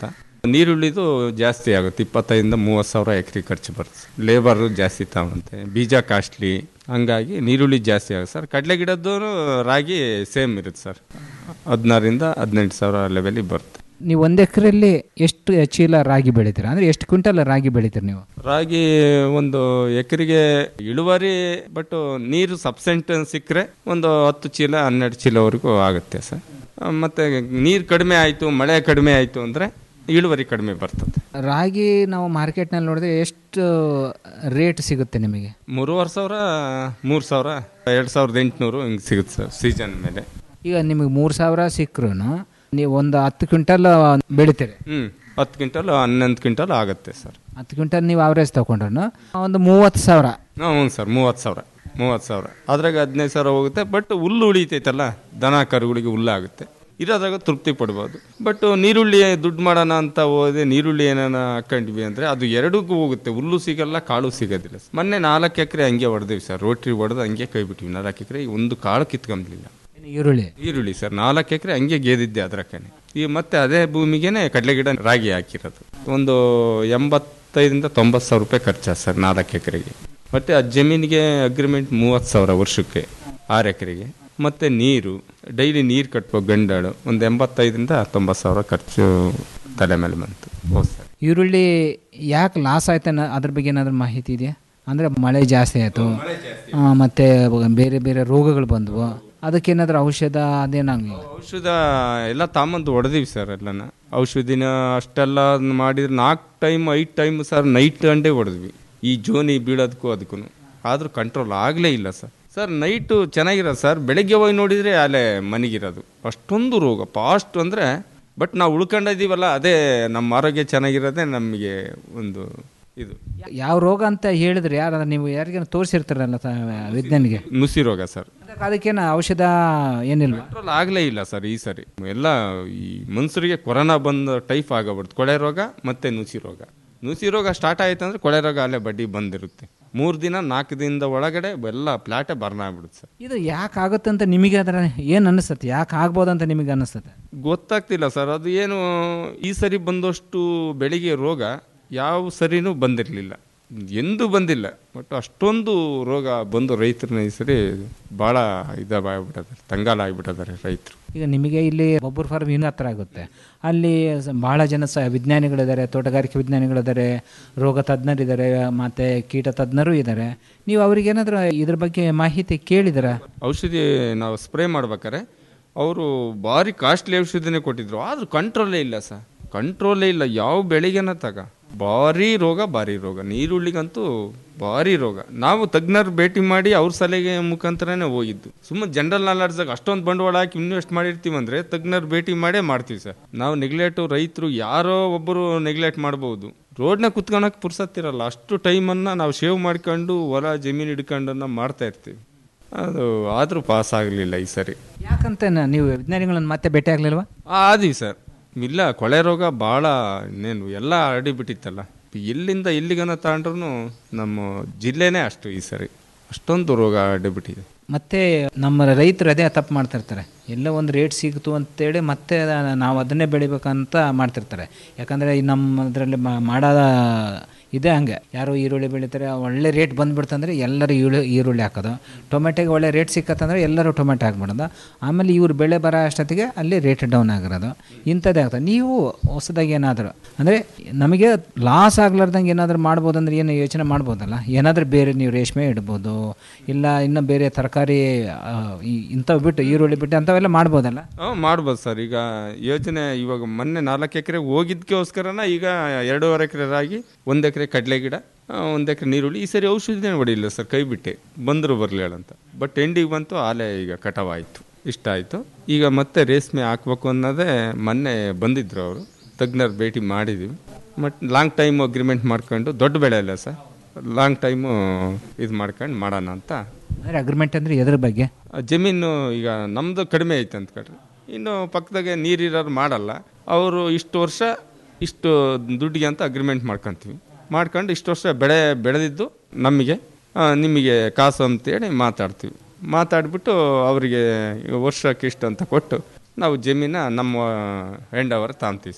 ನೀರುಳ್ಳಿದು ಜಾಸ್ತಿ ಆಗುತ್ತೆ ಇಪ್ಪತ್ತೈದಿಂದ ಮೂವತ್ತು ಸಾವಿರ ಎಕರೆ ಖರ್ಚು ಬರುತ್ತೆ ಲೇಬರ್ ಜಾಸ್ತಿ ತಗೊಂತೆ ಬೀಜ ಕಾಸ್ಟ್ಲಿ ಹಂಗಾಗಿ ನೀರುಳ್ಳಿ ಜಾಸ್ತಿ ಆಗುತ್ತೆ ಸರ್ ಕಡಲೆ ಗಿಡದ್ದು ರಾಗಿ ಸೇಮ್ ಇರುತ್ತೆ ಸರ್ ಹದಿನಾರರಿಂದ ಹದಿನೆಂಟು ಸಾವಿರ ಲೆವೆಲಿಗೆ ಬರುತ್ತೆ ನೀವು ಒಂದು ಎಕರೆಯಲ್ಲಿ ಎಷ್ಟು ಚೀಲ ರಾಗಿ ಬೆಳಿತೀರಾ ಅಂದರೆ ಎಷ್ಟು ಕ್ವಿಂಟಲ್ ರಾಗಿ ಬೆಳಿತೀರಿ ನೀವು ರಾಗಿ ಒಂದು ಎಕರೆಗೆ ಇಳುವರಿ ಬಟ್ ನೀರು ಸಬ್ಸೆಂಟ್ ಸಿಕ್ಕರೆ ಒಂದು ಹತ್ತು ಚೀಲ ಹನ್ನೆರಡು ಚೀಲವರೆಗೂ ಆಗುತ್ತೆ ಸರ್ ಆ, ಮತ್ತೆ ನೀರು ಕಡಿಮೆ ಆಯಿತು ಮಳೆ ಕಡಿಮೆ ಆಯಿತು ಅಂದರೆ ಇಳುವರಿ ಕಡಿಮೆ ಬರ್ತದೆ ರಾಗಿ ನಾವು ಮಾರ್ಕೆಟ್ನಲ್ಲಿ ನೋಡಿದ್ರೆ ಎಷ್ಟು ರೇಟ್ ಸಿಗುತ್ತೆ ನಿಮಗೆ ಮೂರುವರೆ ಸಾವಿರ ಮೂರು ಸಾವಿರ ಎರಡು ಸಾವಿರದ ಎಂಟುನೂರು ಹಿಂಗೆ ಸಿಗುತ್ತೆ ಸರ್ ಸೀಸನ್ ಮೇಲೆ ಈಗ ನಿಮಗೆ ಮೂರು ಸಾವಿರ ಸಿಕ್ಕರೂ ನೀವು ಒಂದು ಹತ್ತು ಕ್ವಿಂಟಲ್ ಬೆಳಿತೀರಿ ಹ್ಞೂ ಹತ್ತು ಕ್ವಿಂಟಲ್ ಹನ್ನೊಂದು ಕ್ವಿಂಟಲ್ ಆಗುತ್ತೆ ಸರ್ ಹತ್ತು ಕ್ವಿಂಟಲ್ ನೀವು ಅವರೇಜ್ ತೊಗೊಂಡ್ರು ಒಂದು ಮೂವತ್ತು ಸಾವಿರ ಹ್ಞೂ ಸರ್ ಮೂವತ್ತು ಸಾವಿರ ಮೂವತ್ತು ಸಾವಿರ ಅದ್ರಾಗ ಹದಿನೈದು ಸಾವಿರ ಹೋಗುತ್ತೆ ಬಟ್ ಹುಲ್ಲು ಉಳಿತೈತಲ್ಲ ದನ ಕರುಗಳಿಗೆ ಹುಲ್ಲಾಗುತ್ತೆ ಇರೋದ್ರಾಗ ತೃಪ್ತಿ ಪಡ್ಬೋದು ಬಟ್ ನೀರುಳ್ಳಿ ದುಡ್ಡು ಮಾಡೋಣ ಅಂತ ಹೋದೆ ನೀರುಳ್ಳಿ ಏನಾನ ಹಾಕೊಂಡ್ವಿ ಅಂದರೆ ಅದು ಎರಡಕ್ಕೂ ಹೋಗುತ್ತೆ ಹುಲ್ಲು ಸಿಗಲ್ಲ ಕಾಳು ಸಿಗೋದಿಲ್ಲ ಮೊನ್ನೆ ನಾಲ್ಕು ಎಕರೆ ಹಂಗೆ ಹೊಡೆದಿವಿ ಸರ್ ರೋಟ್ರಿ ಹೊಡೆದು ಹಂಗೆ ಕೈ ಬಿಟ್ಟಿವಿ ನಾಲ್ಕು ಎಕರೆ ಒಂದು ಕಾಳು ಕಿತ್ಕೊಂಬಲಿಲ್ಲ ಈರುಳ್ಳಿ ಈರುಳ್ಳಿ ಸರ್ ನಾಲ್ಕು ಎಕರೆ ಹಂಗೆ ಗೇದಿದ್ದೆ ಅದರಕ್ಕನೆ ಈಗ ಮತ್ತೆ ಅದೇ ಭೂಮಿಗೆನೆ ಕಡಲೆ ಗಿಡ ರಾಗಿ ಹಾಕಿರೋದು ಒಂದು ಎಂಬತ್ತೈದರಿಂದ ತೊಂಬತ್ತು ಸಾವಿರ ರೂಪಾಯಿ ಖರ್ಚು ಸರ್ ನಾಲ್ಕು ಎಕರೆಗೆ ಮತ್ತೆ ಆ ಜಮೀನಿಗೆ ಅಗ್ರಿಮೆಂಟ್ ಮೂವತ್ತು ಸಾವಿರ ವರ್ಷಕ್ಕೆ ಆರು ಎಕರೆಗೆ ಮತ್ತೆ ನೀರು ಡೈಲಿ ನೀರು ಕಟ್ಬೇಕು ಗಂಡಾಳು ಒಂದು ಎಂಬತ್ತೈದರಿಂದ ತೊಂಬತ್ತು ಸಾವಿರ ಖರ್ಚು ತಲೆ ಮೇಲೆ ಬಂತು ಹೋದ್ ಸರ್ ಈರುಳ್ಳಿ ಯಾಕೆ ಲಾಸ್ ಆಯ್ತು ಅನ್ನೋ ಅದ್ರ ಬಗ್ಗೆ ಏನಾದರೂ ಮಾಹಿತಿ ಇದೆಯಾ ಅಂದರೆ ಮಳೆ ಜಾಸ್ತಿ ಆಯಿತು ಮತ್ತು ಬೇರೆ ಬೇರೆ ರೋಗಗಳು ಬಂದವು ಅದಕ್ಕೇನಾದರೂ ಔಷಧ ಅದೇನಾಗಲಿಲ್ಲ ಔಷಧ ಎಲ್ಲ ತಾಂಬಂದು ಹೊಡೆದಿವಿ ಸರ್ ಎಲ್ಲನ ಔಷಧಿನ ಅಷ್ಟೆಲ್ಲ ಮಾಡಿದ್ರೆ ನಾಲ್ಕು ಟೈಮ್ ಐದು ಟೈಮ್ ಸರ್ ನೈಟ್ ಅಂಡೇ ಹೊಡೆದ್ವಿ ಈ ಜೋನಿ ಬೀಳೋದಕ್ಕೂ ಅದಕ್ಕೂ ಆದರೂ ಕಂಟ್ರೋಲ್ ಆಗಲೇ ಇಲ್ಲ ಸರ್ ಸರ್ ನೈಟು ಚೆನ್ನಾಗಿರೋದು ಸರ್ ಬೆಳಗ್ಗೆ ಹೋಗಿ ನೋಡಿದರೆ ಅಲ್ಲೇ ಮನೆಗಿರೋದು ಅಷ್ಟೊಂದು ರೋಗ ಫಾಸ್ಟ್ ಅಂದರೆ ಬಟ್ ನಾವು ಉಳ್ಕೊಂಡಿದ್ದೀವಲ್ಲ ಅದೇ ನಮ್ಮ ಆರೋಗ್ಯ ಚೆನ್ನಾಗಿರೋದೇ ನಮಗೆ ಒಂದು ಇದು ಯಾವ ರೋಗ ಅಂತ ಹೇಳಿದ್ರೆ ಯಾರಾದ್ರೂ ನೀವು ಯಾರಿಗೇನು ತೋರಿಸಿರ್ತಾರಲ್ಲ ತ- ವಿಜ್ಞಾನಿಗೆ ನುಸಿ ರೋಗ ಸರ್ ಅದಕ್ಕೇನು ಔಷಧ ಏನಿಲ್ವಾ ಕಂಟ್ರೋಲ್ ಆಗಲೇ ಇಲ್ಲ ಸರ್ ಈ ಸರಿ ಎಲ್ಲ ಈ ಮನುಷ್ಯರಿಗೆ ಕೊರೋನಾ ಬಂದ ಟೈಪ್ ಆಗಬಿಡ್ತು ಕೊಳೆ ರೋಗ ಮತ್ತೆ ನುಸಿ ರೋಗ ನುಸಿ ರೋಗ ಸ್ಟಾರ್ಟ್ ಆಯ್ತು ಅಂದ್ರೆ ಕೊಳೆ ರೋಗ ಅಲ್ಲೇ ಬಡ್ಡಿ ಬಂದಿರುತ್ತೆ ಮೂರು ದಿನ ನಾಲ್ಕು ದಿನದ ಒಳಗಡೆ ಎಲ್ಲ ಪ್ಲಾಟೇ ಬರ್ನ್ ಆಗ್ಬಿಡುತ್ತೆ ಸರ್ ಇದು ಯಾಕೆ ಆಗುತ್ತೆ ಅಂತ ನಿಮಗೆ ಅದರ ಏನು ಅನಿಸ್ತತೆ ಯಾಕೆ ಆಗ್ಬೋದು ಅಂತ ನಿಮಗೆ ಅನಿಸ್ತತೆ ಗೊತ್ತಾಗ್ತಿಲ್ಲ ಸರ್ ಅದು ಏನು ಈ ಸರಿ ಬಂದಷ್ಟು ಬೆಳಿಗ್ಗೆ ರೋಗ ಯಾವ ಸರಿನೂ ಬಂದಿರಲಿಲ್ಲ ಎಂದೂ ಬಂದಿಲ್ಲ ಬಟ್ ಅಷ್ಟೊಂದು ರೋಗ ಬಂದು ರೈತರನ್ನ ಈ ಸರಿ ಭಾಳ ಇದಾಗ್ಬಿಟ್ಟಿದ್ದಾರೆ ತಂಗಾಲ ಆಗಿಬಿಟ್ಟಿದ್ದಾರೆ ರೈತರು ಈಗ ನಿಮಗೆ ಇಲ್ಲಿ ಒಬ್ಬರು ಫಾರ್ಮ್ ಇನ್ನೂ ಹತ್ರ ಆಗುತ್ತೆ ಅಲ್ಲಿ ಸ- ಬಹಳ ಜನ ಸ ವಿಜ್ಞಾನಿಗಳಿದ್ದಾರೆ ತೋಟಗಾರಿಕೆ ವಿಜ್ಞಾನಿಗಳಿದ್ದಾರೆ ರೋಗ ತಜ್ಞರಿದ್ದಾರೆ ಮತ್ತು ಕೀಟ ತಜ್ಞರು ಇದ್ದಾರೆ ನೀವು ಅವ್ರಿಗೇನಾದರೂ ಇದ್ರ ಬಗ್ಗೆ ಮಾಹಿತಿ ಕೇಳಿದಿರಾ ಔಷಧಿ ನಾವು ಸ್ಪ್ರೇ ಮಾಡ್ಬೇಕಾರೆ ಅವರು ಭಾರಿ ಕಾಸ್ಟ್ಲಿ ಔಷಧಿನೇ ಕೊಟ್ಟಿದ್ರು ಆದ್ರೂ ಕಂಟ್ರೋಲೇ ಇಲ್ಲ ಸರ್ ಕಂಟ್ರೋಲೇ ಇಲ್ಲ ಯಾವ ಬೆಳಿಗ್ಗೆನ ತಗ ಭಾರಿ ರೋಗ ಭಾರಿ ರೋಗ ನೀರುಳ್ಳಿಗಂತೂ ಭಾರಿ ರೋಗ ನಾವು ತಜ್ಞರು ಭೇಟಿ ಮಾಡಿ ಅವ್ರ ಸಲಹೆ ಮುಖಾಂತರನೇ ಹೋಗಿದ್ದು ಸುಮ್ಮನೆ ಜನರಲ್ ನಾಲೆಡ್ಜಾಗ ಅಷ್ಟೊಂದು ಬಂಡವಾಳ ಹಾಕಿ ಇನ್ವೆಸ್ಟ್ ಮಾಡಿರ್ತೀವಿ ಅಂದ್ರೆ ತಜ್ಞರು ಭೇಟಿ ಮಾಡೇ ಮಾಡ್ತೀವಿ ಸರ್ ನಾವು ನೆಗ್ಲೆಕ್ಟು ರೈತರು ಯಾರೋ ಒಬ್ಬರು ನೆಗ್ಲೆಕ್ಟ್ ಮಾಡ್ಬೋದು ರೋಡ್ನ ಕುತ್ಕೊಳಕ್ ಪುರ್ಸತ್ತಿರಲ್ಲ ಅಷ್ಟು ಟೈಮನ್ನು ನಾವು ಶೇವ್ ಮಾಡ್ಕೊಂಡು ಹೊಲ ಜಮೀನು ಹಿಡ್ಕೊಂಡನ್ನ ಮಾಡ್ತಾ ಇರ್ತೀವಿ ಅದು ಆದರೂ ಪಾಸ್ ಆಗಲಿಲ್ಲ ಈ ಸರಿ ಯಾಕಂತ ನ- ನೀವು ವಿಜ್ಞಾನಿಗಳನ್ನ ಮತ್ತೆ ಭೇಟಿ ಆಗಲಿಲ್ವಾ ಆದೀವಿ ಸರ್ ಇಲ್ಲ ಕೊಳೆ ರೋಗ ಭಾಳ ಇನ್ನೇನು ಎಲ್ಲ ಹರಡಿಬಿಟ್ಟಿತ್ತಲ್ಲ ಎಲ್ಲಿಂದ ಎಲ್ಲಿಗನ ತಗೊಂಡ್ರು ನಮ್ಮ ಜಿಲ್ಲೆನೇ ಅಷ್ಟು ಈ ಸರಿ ಅಷ್ಟೊಂದು ರೋಗ ಹರಡಿಬಿಟ್ಟಿದೆ ಮತ್ತೆ ನಮ್ಮ ರೈತರು ಅದೇ ತಪ್ಪು ಮಾಡ್ತಿರ್ತಾರೆ ಎಲ್ಲ ಒಂದು ರೇಟ್ ಸಿಗ್ತು ಅಂತೇಳಿ ಮತ್ತೆ ನಾವು ಅದನ್ನೇ ಬೆಳಿಬೇಕಂತ ಮಾಡ್ತಿರ್ತಾರೆ ಯಾಕಂದರೆ ನಮ್ಮದ್ರಲ್ಲಿ ಮಾಡೋದ ಇದೆ ಹಂಗೆ ಯಾರು ಈರುಳ್ಳಿ ಬೆಳಿತಾರೆ ಒಳ್ಳೆ ರೇಟ್ ಬಂದ್ಬಿಡ್ತಂದ್ರೆ ಎಲ್ಲರೂ ಈರುಳ್ಳಿ ಈರುಳ್ಳಿ ಹಾಕೋದು ಟೊಮೆಟೊಗೆ ಒಳ್ಳೆ ರೇಟ್ ಸಿಕ್ಕತ್ತಂದ್ರೆ ಎಲ್ಲರೂ ಟೊಮೆಟೊ ಹಾಕ್ಬಿಡೋದು ಆಮೇಲೆ ಇವ್ರು ಬೆಳೆ ಬರೋ ಅಷ್ಟೊತ್ತಿಗೆ ಅಲ್ಲಿ ರೇಟ್ ಡೌನ್ ಆಗಿರೋದು ಇಂಥದ್ದೇ ಆಗ್ತದೆ ನೀವು ಹೊಸದಾಗಿ ಏನಾದರೂ ಅಂದರೆ ನಮಗೆ ಲಾಸ್ ಆಗ್ಲಾರ್ದಂಗೆ ಏನಾದರೂ ಮಾಡ್ಬೋದು ಅಂದ್ರೆ ಏನು ಯೋಚನೆ ಮಾಡ್ಬೋದಲ್ಲ ಏನಾದರೂ ಬೇರೆ ನೀವು ರೇಷ್ಮೆ ಇಡ್ಬೋದು ಇಲ್ಲ ಇನ್ನು ಬೇರೆ ತರಕಾರಿ ಇಂಥವು ಬಿಟ್ಟು ಈರುಳ್ಳಿ ಬಿಟ್ಟು ಅಂಥವೆಲ್ಲ ಮಾಡ್ಬೋದಲ್ಲ ಹಾಂ ಮಾಡ್ಬೋದು ಸರ್ ಈಗ ಯೋಜನೆ ಇವಾಗ ಮೊನ್ನೆ ನಾಲ್ಕು ಎಕರೆ ಹೋಗಿದ್ದಕ್ಕೋಸ್ಕರನ ಈಗ ಎರಡೂವರೆ ಎಕರೆ ರಾಗಿ ಒಂದು ಎಕರೆ ಕಡಲೆ ಗಿಡ ಒಂದು ಎಕರೆ ನೀರುಳ್ಳಿ ಈ ಸರಿ ಔಷಧಿನೇ ಹೊಡಿಲ್ಲ ಸರ್ ಕೈ ಬಿಟ್ಟೆ ಬಂದರು ಬರಲಿ ಅಂತ ಬಟ್ ಎಂಡಿಗೆ ಬಂತು ಆಲೆ ಈಗ ಕಟಾವಾಯಿತು ಇಷ್ಟ ಆಯಿತು ಈಗ ಮತ್ತೆ ರೇಷ್ಮೆ ಹಾಕ್ಬೇಕು ಅನ್ನೋದೇ ಮೊನ್ನೆ ಬಂದಿದ್ರು ಅವರು ತಜ್ಞರು ಭೇಟಿ ಮಾಡಿದ್ದೀವಿ ಬಟ್ ಲಾಂಗ್ ಟೈಮ್ ಅಗ್ರಿಮೆಂಟ್ ಮಾಡ್ಕೊಂಡು ದೊಡ್ಡ ಬೆಳೆ ಅಲ್ಲ ಸರ್ ಲಾಂಗ್ ಟೈಮು ಇದು ಮಾಡ್ಕೊಂಡು ಮಾಡೋಣ ಅಂತ ಅಂದರೆ ಅಗ್ರಿಮೆಂಟ್ ಅಂದರೆ ಎದ್ರ ಬಗ್ಗೆ ಆ ಜಮೀನು ಈಗ ನಮ್ಮದು ಕಡಿಮೆ ಐತೆ ಅಂತ ಕಡ್ರಿ ಇನ್ನು ಪಕ್ಕದಾಗೆ ನೀರಿರೋರು ಮಾಡಲ್ಲ ಅವರು ಇಷ್ಟು ವರ್ಷ ಇಷ್ಟು ದುಡ್ಡಿಗೆ ಅಂತ ಅಗ್ರಿಮೆಂಟ್ ಮಾಡ್ಕೊತೀವಿ ಮಾಡ್ಕೊಂಡು ಇಷ್ಟು ವರ್ಷ ಬೆಳೆ ಬೆಳೆದಿದ್ದು ನಮಗೆ ಆ, ನಿಮಗೆ ಕಾಸು ಅಂತೇಳಿ ಮಾತಾಡ್ತೀವಿ ಮಾತಾಡ್ಬಿಟ್ಟು ಅವರಿಗೆ ವರ್ಷಕ್ಕೆ ಇಷ್ಟು ಅಂತ ಕೊಟ್ಟು ನಾವು ಜಮೀನ ನಮ್ಮ ಹೆಂಡ್ ಅವರ್ ತಾಂತೀವಿ ಸರ್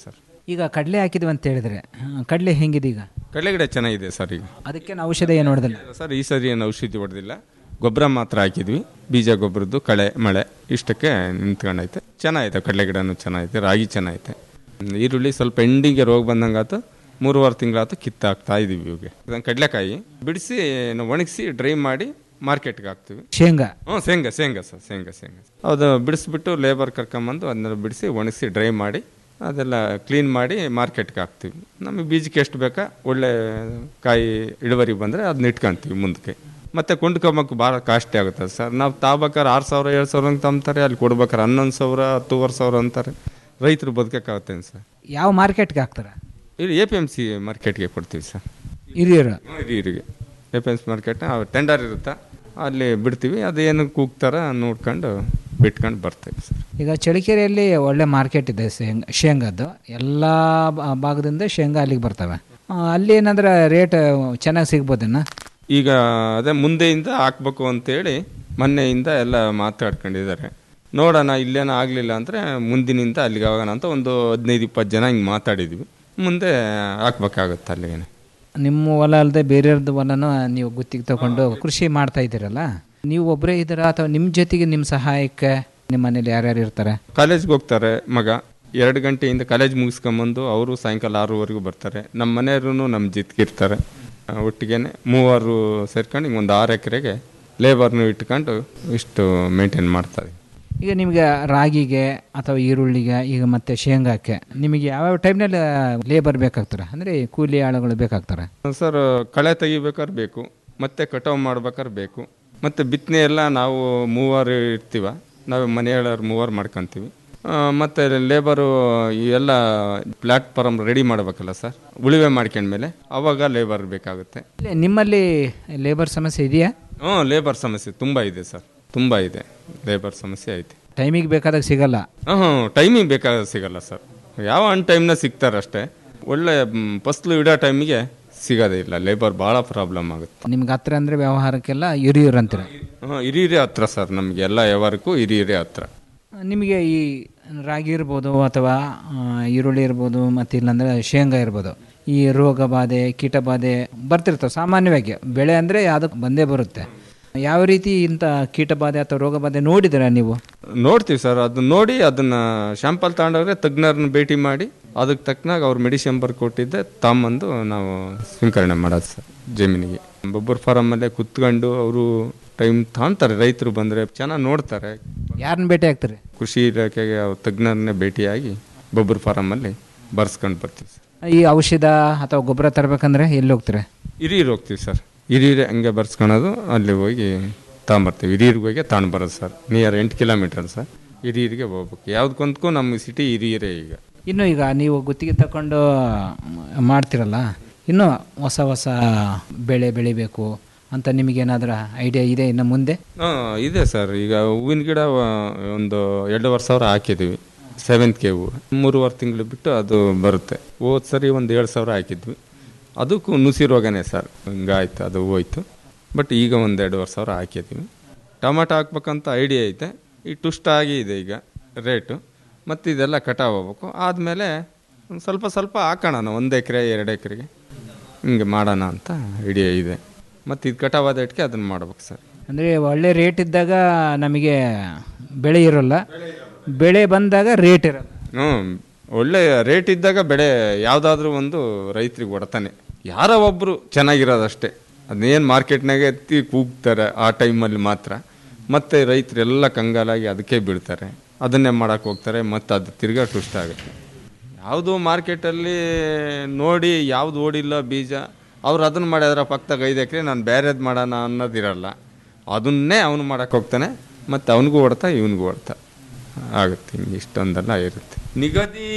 ಈಗ ಕಡಲೆ ಹಾಕಿದ್ವಿ ಅಂತ ಹೇಳಿದ್ರೆ ಆ, ಕಡಲೆ ಹೆಂಗಿದೆ ಈಗ ಕಡಲೆ ಗಿಡ ಚೆನ್ನಾಗಿದೆ ಸರ್ ಈಗ ಅದಕ್ಕೇನು ಔಷಧ ಏನು ಹೊಡೆದಿಲ್ಲ ಸರ್ ಈ ಸರಿ ಏನು ಔಷಧಿ ಹೊಡೆದಿಲ್ಲ ಗೊಬ್ಬರ ಮಾತ್ರ ಹಾಕಿದ್ವಿ ಬೀಜ ಗೊಬ್ಬರದ್ದು ಕಳೆ ಮಳೆ ಇಷ್ಟಕ್ಕೆ ನಿಂತ್ಕೊಂಡೈತೆ ಚೆನ್ನಾಗೈತೆ ಕಡಲೆ ಗಿಡನೂ ಚೆನ್ನಾಗೈತೆ ರಾಗಿ ಚೆನ್ನಾಗೈತೆ ಈರುಳ್ಳಿ ಸ್ವಲ್ಪ ಎಂಡಿಗೆ ರೋಗ ಬಂದಂಗಾತು ಮೂರುವರೆ ತಿಂಗಳಾತು ಕಿತ್ತಾಕ್ತಾ ಇದೀವಿ ಇವಾಗ ಇದನ್ನ ಕಡಲೆಕಾಯಿ ಬಿಡಿಸಿ ಒಣಗಿಸಿ ಡ್ರೈ ಮಾಡಿ ಮಾರ್ಕೆಟ್ಗೆ ಹಾಕ್ತೀವಿ ಶೇಂಗಾ ಹ್ಞೂ ಶೇಂಗಾ ಶೇಂಗಾ ಸರ್ ಶೇಂಗಾ ಶೇಂಗಾ ಅದು ಬಿಡಿಸ್ಬಿಟ್ಟು ಲೇಬರ್ ಕರ್ಕೊಂಬಂದು ಅದನ್ನ ಬಿಡಿಸಿ ಒಣಗಿಸಿ ಡ್ರೈ ಮಾಡಿ ಅದೆಲ್ಲ ಕ್ಲೀನ್ ಮಾಡಿ ಮಾರ್ಕೆಟ್ಗೆ ಹಾಕ್ತೀವಿ ನಮಗೆ ಬೀಜಕ್ಕೆ ಎಷ್ಟು ಬೇಕಾ ಒಳ್ಳೆ ಕಾಯಿ ಇಳುವರಿ ಬಂದರೆ ಅದನ್ನ ಇಟ್ಕೊಂತೀವಿ ಮುಂದಕ್ಕೆ ಮತ್ತೆ ಕೊಂಡ್ಕೊಂಬಕ್ಕೆ ಭಾಳ ಕಾಸ್ಟ್ಲಿ ಆಗುತ್ತೆ ಸರ್ ನಾವು ತಾಬೇಕಾದ್ರೆ ಆರು ಸಾವಿರ ಏಳು ಸಾವಿರ ಅಂತ ಅಂತಾರೆ ಅಲ್ಲಿ ಕೊಡ್ಬೇಕಾರೆ ಹನ್ನೊಂದು ಸಾವಿರ ಹತ್ತುವರೆ ಸಾವಿರ ಅಂತಾರೆ ರೈತರು ಬದುಕಕ್ಕಾಗುತ್ತೆ ಸರ್ ಯಾವ ಮಾರ್ಕೆಟ್ಗೆ ಹಾಕ್ತಾರೆ ಇಲ್ಲಿ ಎ ಪಿ ಎಮ್ ಸಿ ಮಾರ್ಕೆಟ್ಗೆ ಕೊಡ್ತೀವಿ ಸರ್ ಹಿರಿಯರು ಹಿರಿಯರಿಗೆ A P M C market tender ಇರುತ್ತೆ ಅಲ್ಲಿ ಬಿಡ್ತೀವಿ ಅದೇನು ಕೂಗ್ತಾರ ನೋಡ್ಕೊಂಡು ಬಿಟ್ಕೊಂಡು ಬರ್ತೀವಿ ಸರ್ ಈಗ ಚಳಿಕೆರೆಯಲ್ಲಿ ಒಳ್ಳೆ ಮಾರ್ಕೆಟ್ ಇದೆ ಶೇಂಗಾ ಶೇಂಗಾದ್ದು ಎಲ್ಲ ಬ- ಭಾಗದಿಂದ ಶೇಂಗಾ ಅಲ್ಲಿಗೆ ಬರ್ತವೆ ಆ, ಅಲ್ಲಿ ಏನಂದ್ರೆ ರೇಟ್ ಚೆನ್ನಾಗಿ ಸಿಗ್ಬೋದನ್ನ ಈಗ ಅದೇ ಮುಂದೆಯಿಂದ ಹಾಕ್ಬೇಕು ಅಂತೇಳಿ ಮೊನ್ನೆಯಿಂದ ಎಲ್ಲ ಮಾತಾಡ್ಕೊಂಡಿದ್ದಾರೆ ನೋಡೋಣ ಇಲ್ಲೇನೋ ಆಗಲಿಲ್ಲ ಅಂದರೆ ಮುಂದಿನಿಂದ ಅಲ್ಲಿಗೆ ಹೋಗೋಣ ಅಂತ ಒಂದು ಹದಿನೈದು ಇಪ್ಪತ್ತು ಜನ ಹಿಂಗೆ ಮಾತಾಡಿದ್ವಿ ಮುಂದೆ ಹಾಕ್ಬೇಕಾಗತ್ತೆ ಅಲ್ಲಿಗೆ ನಿಮ್ಮ ಹೊಲ ಅಲ್ಲದೆ ಬೇರೆಯವ್ರದ್ದು ಹೊಲನೂ ನೀವು ಗುತ್ತಿಗೆ ತಗೊಂಡು ಕೃಷಿ ಮಾಡ್ತಾ ಇದ್ದೀರಲ್ಲ ನೀವು ಒಬ್ಬರೇ ಇದ್ದೀರಾ ಅಥವಾ ನಿಮ್ಮ ಜೊತೆಗೆ ನಿಮ್ಮ ಸಹಾಯಕ್ಕೆ ನಿಮ್ಮ ಮನೇಲಿ ಯಾರ್ಯಾರು ಇರ್ತಾರೆ ಕಾಲೇಜ್ಗೆ ಹೋಗ್ತಾರೆ ಮಗ ಎರಡು ಗಂಟೆಯಿಂದ ಕಾಲೇಜ್ ಮುಗಿಸ್ಕೊಂಬಂದು ಅವರು ಸಾಯಂಕಾಲ ಆರೂವರೆಗೂ ಬರ್ತಾರೆ ನಮ್ಮ ಮನೆಯವರು ನಮ್ಮ ಜೊತೆಗಿರ್ತಾರೆ ಆ, ಒಟ್ಟಿಗೆನೆ ಮೂವರು ಸೇರ್ಕೊಂಡು ಹಿಂಗೆ ಒಂದು ಆರು ಎಕರೆಗೆ ಲೇಬರ್ನು ಇಟ್ಕೊಂಡು ಇಷ್ಟು ಮೇಂಟೈನ್ ಮಾಡ್ತಾರೆ ಈಗ ನಿಮಗೆ ರಾಗಿಗೆ ಅಥವಾ ಈರುಳ್ಳಿಗೆ ಈಗ ಮತ್ತೆ ಶೇಂಗಾಕ್ಕೆ ನಿಮಗೆ ಯಾವ್ಯಾವ ಟೈಮ್ನಲ್ಲಿ ಲೇಬರ್ ಬೇಕಾಗ್ತಾರೆ ಅಂದರೆ ಕೂಲಿ ಆಳುಗಳು ಬೇಕಾಗ್ತಾರೆ ಸರ್ ಕಳೆ ತೆಗಿಬೇಕಾದ್ರೆ ಬೇಕು ಮತ್ತೆ ಕಟಾವು ಮಾಡ್ಬೇಕಾದ್ರೆ ಬೇಕು ಮತ್ತೆ ಬಿತ್ತನೆ ಎಲ್ಲ ನಾವು ಮೂವರು ಇರ್ತೀವ ನಾವು ಮನೆಯವರು ಮೂವರು ಮಾಡ್ಕೊತೀವಿ ಆ, ಮತ್ತೆ ಲೇಬರು ಈ ಎಲ್ಲ ಪ್ಲಾಟ್ಫಾರ್ಮ್ ರೆಡಿ ಮಾಡಬೇಕಲ್ಲ ಸರ್ ಉಳಿವೆ ಮಾಡ್ಕೊಂಡ್ಮೇಲೆ ಅವಾಗ ಲೇಬರ್ ಬೇಕಾಗುತ್ತೆ ಇಲ್ಲಿ ನಿಮ್ಮಲ್ಲಿ ಲೇಬರ್ ಸಮಸ್ಯೆ ಇದೆಯಾ ಹ್ಞೂ ಲೇಬರ್ ಸಮಸ್ಯೆ ತುಂಬ ಇದೆ ಸರ್ ತುಂಬ ಇದೆ ಲೇಬರ್ ಸಮಸ್ಯೆ ಐತೆ ಟೈಮಿಗೆ ಬೇಕಾದಾಗ ಸಿಗಲ್ಲ ಹ್ಞೂ ಟೈಮಿಗೆ ಬೇಕಾದ ಸಿಗಲ್ಲ ಸರ್ ಯಾವ ಅನ್ ಟೈಮ್ನ ಸಿಗ್ತಾರೆ ಅಷ್ಟೇ ಒಳ್ಳೆ ಮ್, ಫಸ್ಲು ಇಡೋ ಟೈಮಿಗೆ ಸಿಗೋದೇ ಇಲ್ಲ ಲೇಬರ್ ಭಾಳ ಪ್ರಾಬ್ಲಮ್ ಆಗುತ್ತೆ ನಿಮ್ಗೆ ಹತ್ರ ಅಂದರೆ ವ್ಯವಹಾರಕ್ಕೆಲ್ಲ ಹಿರಿಯರು ಅಂತೀರ ಹಾಂ ಹಿರಿಯರೇ ಹತ್ರ ಸರ್ ನಮಗೆ ಎಲ್ಲ ವ್ಯವಹಾರಕ್ಕೂ ಹಿರಿಯರೇ ಹತ್ರ ನಿಮಗೆ ಈ ರಾಗಿ ಇರ್ಬೋದು ಅಥವಾ ಆ, ಈರುಳ್ಳಿ ಇರ್ಬೋದು ಮತ್ತು ಇಲ್ಲಾಂದರೆ ಶೇಂಗಾ ಇರ್ಬೋದು ಈ ರೋಗ ಬಾಧೆ ಕೀಟ ಬಾಧೆ ಬರ್ತಿರ್ತವೆ ಸಾಮಾನ್ಯವಾಗಿ ಬೆಳೆ ಅಂದರೆ ಅದಕ್ಕೆ ಬಂದೇ ಬರುತ್ತೆ ಯಾವ ರೀತಿ ಇಂಥ ಕೀಟ ಬಾಧೆ ಅಥವಾ ರೋಗ ಬಾಧೆ ನೋಡಿದ್ದೀರಾ ನೀವು ನೋಡ್ತೀವಿ ಸರ್ ಅದನ್ನ ನೋಡಿ ಅದನ್ನ ಶಾಂಪಲ್ ತಗೊಂಡೋಗ್ರೆ ತಜ್ಞರನ್ನ ಭೇಟಿ ಮಾಡಿ ಅದಕ್ಕೆ ತಕ್ಕನಾಗ ಅವ್ರು ಮೆಡಿಸಿನ್ ಬರ್ಕೊಟ್ಟಿದ್ದೆ ತಗೊಂಬಂದು ನಾವು ಸ್ವೀಕರಣೆ ಮಾಡೋದು ಸರ್ ಜಮೀನಿಗೆ ಬೊಬ್ಬರ್ ಫಾರಮಲ್ಲೇ ಕುತ್ಕೊಂಡು ಅವರು ಟೈಮ್ ತಗೊಳ್ತಾರೆ ರೈತರು ಬಂದರೆ ಚೆನ್ನಾಗಿ ನೋಡ್ತಾರೆ ಯಾರನ್ನ ಭೇಟಿ ಆಗ್ತಾರೆ ಕೃಷಿ ಇಲಾಖೆಗೆ ಅವ್ರ ತಜ್ಞರನ್ನೇ ಭೇಟಿಯಾಗಿ ಬೊಬ್ಬರ್ ಫಾರಮಲ್ಲಿ ಬರ್ಸ್ಕೊಂಡು ಬರ್ತೀವಿ ಸರ್ ಈ ಔಷಧ ಅಥವಾ ಗೊಬ್ಬರ ತರಬೇಕಂದ್ರೆ ಎಲ್ಲಿ ಹೋಗ್ತಾರೆ ಹಿರಿಯರು ಹೋಗ್ತೀವಿ ಸರ್ ಹಿರಿಯರೇ ಹಂಗೆ ಬರ್ಸ್ಕೊಳೋದು ಅಲ್ಲಿ ಹೋಗಿ ತಗೊಂಬರ್ತೀವಿ ಹಿರಿಯರಿಗೆ ಹೋಗಿ ತಗೊಂಡು ಬರೋದು ಸರ್ ನಿಯರ್ ಎಂಟು ಕಿಲೋಮೀಟರ್ ಸರ್ ಹಿರಿಯರಿಗೆ ಹೋಗ್ಬೇಕು ಯಾವುದಕ್ಕಂತಕ್ಕೂ ನಮ್ಮ ಸಿಟಿ ಹಿರಿಯರೇ ಈಗ ಇನ್ನು ಈಗ ನೀವು ಗುತ್ತಿಗೆ ತಗೊಂಡು ಮಾಡ್ತಿರಲ್ಲ ಇನ್ನೂ ಹೊಸ ಹೊಸ ಬೆಳೆ ಬೆಳಿಬೇಕು ಅಂತ ನಿಮಗೇನಾದ್ರೂ ಐಡಿಯಾ ಇದೆ ಇನ್ನು ಮುಂದೆ ಹಾಂ ಇದೆ ಸರ್ ಈಗ ಹೂವಿನ ಗಿಡ ಆ, ಒಂದು ಎರಡೂವರೆ ಸಾವಿರ ಹಾಕಿದ್ವಿ ಸೆವೆಂತ್ ಕೆ ಹೂವು ಮೂರುವರೆ ತಿಂಗಳು ಬಿಟ್ಟು ಅದು ಬರುತ್ತೆ ಹೋದ ಸರಿ ಒಂದು ಏಳು ಸಾವಿರ ಹಾಕಿದ್ವಿ ಅದಕ್ಕೂ ನುಸಿ ರೋಗನೇ ಸರ್ ಹಿಂಗಾಯ್ತು ಅದು ಹೋಯ್ತು ಬಟ್ ಈಗ ಒಂದು ಎರಡೂವರೆ ಸಾವಿರ ಹಾಕಿದ್ವಿ ಟೊಮಾಟೊ ಹಾಕ್ಬೇಕಂತ ಐಡಿಯಾ ಐತೆ ಈ ಟುಸ್ಟ್ ಆಗಿ ಇದೆ ಈಗ ರೇಟು ಮತ್ತು ಇದೆಲ್ಲ ಕಟಾವ್ ಹೋಗ್ಬೇಕು ಆದಮೇಲೆ ಒಂದು ಸ್ವಲ್ಪ ಸ್ವಲ್ಪ ಹಾಕೋಣ ಒಂದು ಎಕರೆ ಎರಡು ಎಕರೆಗೆ ಹಿಂಗೆ ಮಾಡೋಣ ಅಂತ ಐಡಿಯಾ ಇದೆ ಮತ್ತು ಇದು ಕಟಾವಾದ ಇಟ್ಕೆ ಅದನ್ನು ಮಾಡ್ಬೇಕು ಸರ್ ಅಂದರೆ ಒಳ್ಳೆ ರೇಟ್ ಇದ್ದಾಗ ನಮಗೆ ಬೆಳೆ ಇರೋಲ್ಲ ಬೆಳೆ ಬಂದಾಗ ರೇಟ್ ಇರಲ್ಲ ಹ್ಞೂ ಒಳ್ಳೆ ರೇಟ್ ಇದ್ದಾಗ ಬೆಳೆ ಯಾವುದಾದ್ರೂ ಒಂದು ರೈತರಿಗೆ ಹೊಡ್ತಾನೆ ಯಾರೋ ಒಬ್ಬರು ಚೆನ್ನಾಗಿರೋದಷ್ಟೇ ಅದನ್ನೇನು ಮಾರ್ಕೆಟ್ನಾಗೆ ಎತ್ತಿ ಕೂಗ್ತಾರೆ ಆ ಟೈಮಲ್ಲಿ ಮಾತ್ರ ಮತ್ತೆ ರೈತರೆಲ್ಲ ಕಂಗಾಲಾಗಿ ಅದಕ್ಕೆ ಬೀಳ್ತಾರೆ ಅದನ್ನೇ ಮಾಡಕ್ಕೆ ಹೋಗ್ತಾರೆ ಮತ್ತು ಅದು ತಿರ್ಗಾ ಟುಸ್ಟ್ ಆಗುತ್ತೆ ಯಾವುದು ಮಾರ್ಕೆಟಲ್ಲಿ ನೋಡಿ ಯಾವ್ದು ಓಡಿಲ್ಲ ಬೀಜ ಅವ್ರು ಅದನ್ನು ಮಾಡಿದ್ರೆ ಪಕ್ಕದಾಗ ಐದು ಎಕರೆ ನಾನು ಬೇರೆದು ಮಾಡೋಣ ಅನ್ನೋದಿರಲ್ಲ ಅದನ್ನೇ ಅವನು ಮಾಡಕ್ಕೆ ಹೋಗ್ತಾನೆ ಮತ್ತು ಅವನಿಗೂ ಹೊಡ್ತಾ ಇವನಿಗೂ ಹೊಡ್ತಾ ಆಗುತ್ತೆ ಹಿಂಗೆ ಇಷ್ಟೊಂದೆಲ್ಲ ಇರುತ್ತೆ ನಿಗದಿ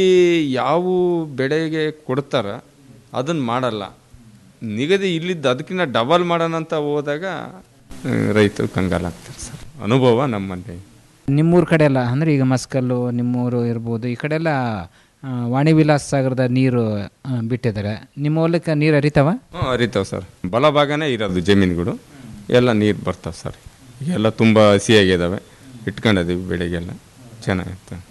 ಯಾವ ಬೆಳೆಗೆ ಕೊಡ್ತಾರ ಅದನ್ನು ಮಾಡಲ್ಲ ನಿಗದಿ ಇಲ್ಲಿದ್ದು ಅದಕ್ಕಿಂತ ಡಬಲ್ ಮಾಡೋಣ ಅಂತ ಹೋದಾಗ ಆ, ರೈತರು ಕಂಗಾಲಾಗ್ತಾರೆ ಸರ್ ಅನುಭವ ನಮ್ಮಲ್ಲಿ ನಿಮ್ಮೂರ ಕಡೆ ಎಲ್ಲ ಅಂದರೆ ಈಗ ಮಸ್ಕಲ್ಲು ನಿಮ್ಮೂರು ಇರ್ಬೋದು ಈ ಕಡೆ ಎಲ್ಲ ಆ, ವಾಣಿ ವಿಲಾಸ್ ಸಾಗರದ ನೀರು ಆ, ಬಿಟ್ಟಿದ್ದಾರೆ ನಿಮ್ಮ ಹೊಲಕ್ಕೆ ನೀರು ಹರಿತಾವ ಹ್ಞೂ ಹರಿತಾವೆ ಸರ್ ಬಲಭಾಗನೇ ಇರೋದು ಜಮೀನುಗಳು ಎಲ್ಲ ನೀರು ಬರ್ತಾವೆ ಸರ್ ಎಲ್ಲ ತುಂಬ ಹಸಿಯಾಗಿದ್ದಾವೆ ಇಟ್ಕೊಂಡಿದ್ದೀವಿ ಬೆಳೆಗೆಲ್ಲ ಚೆನ್ನಾಗಿರ್ತವೆ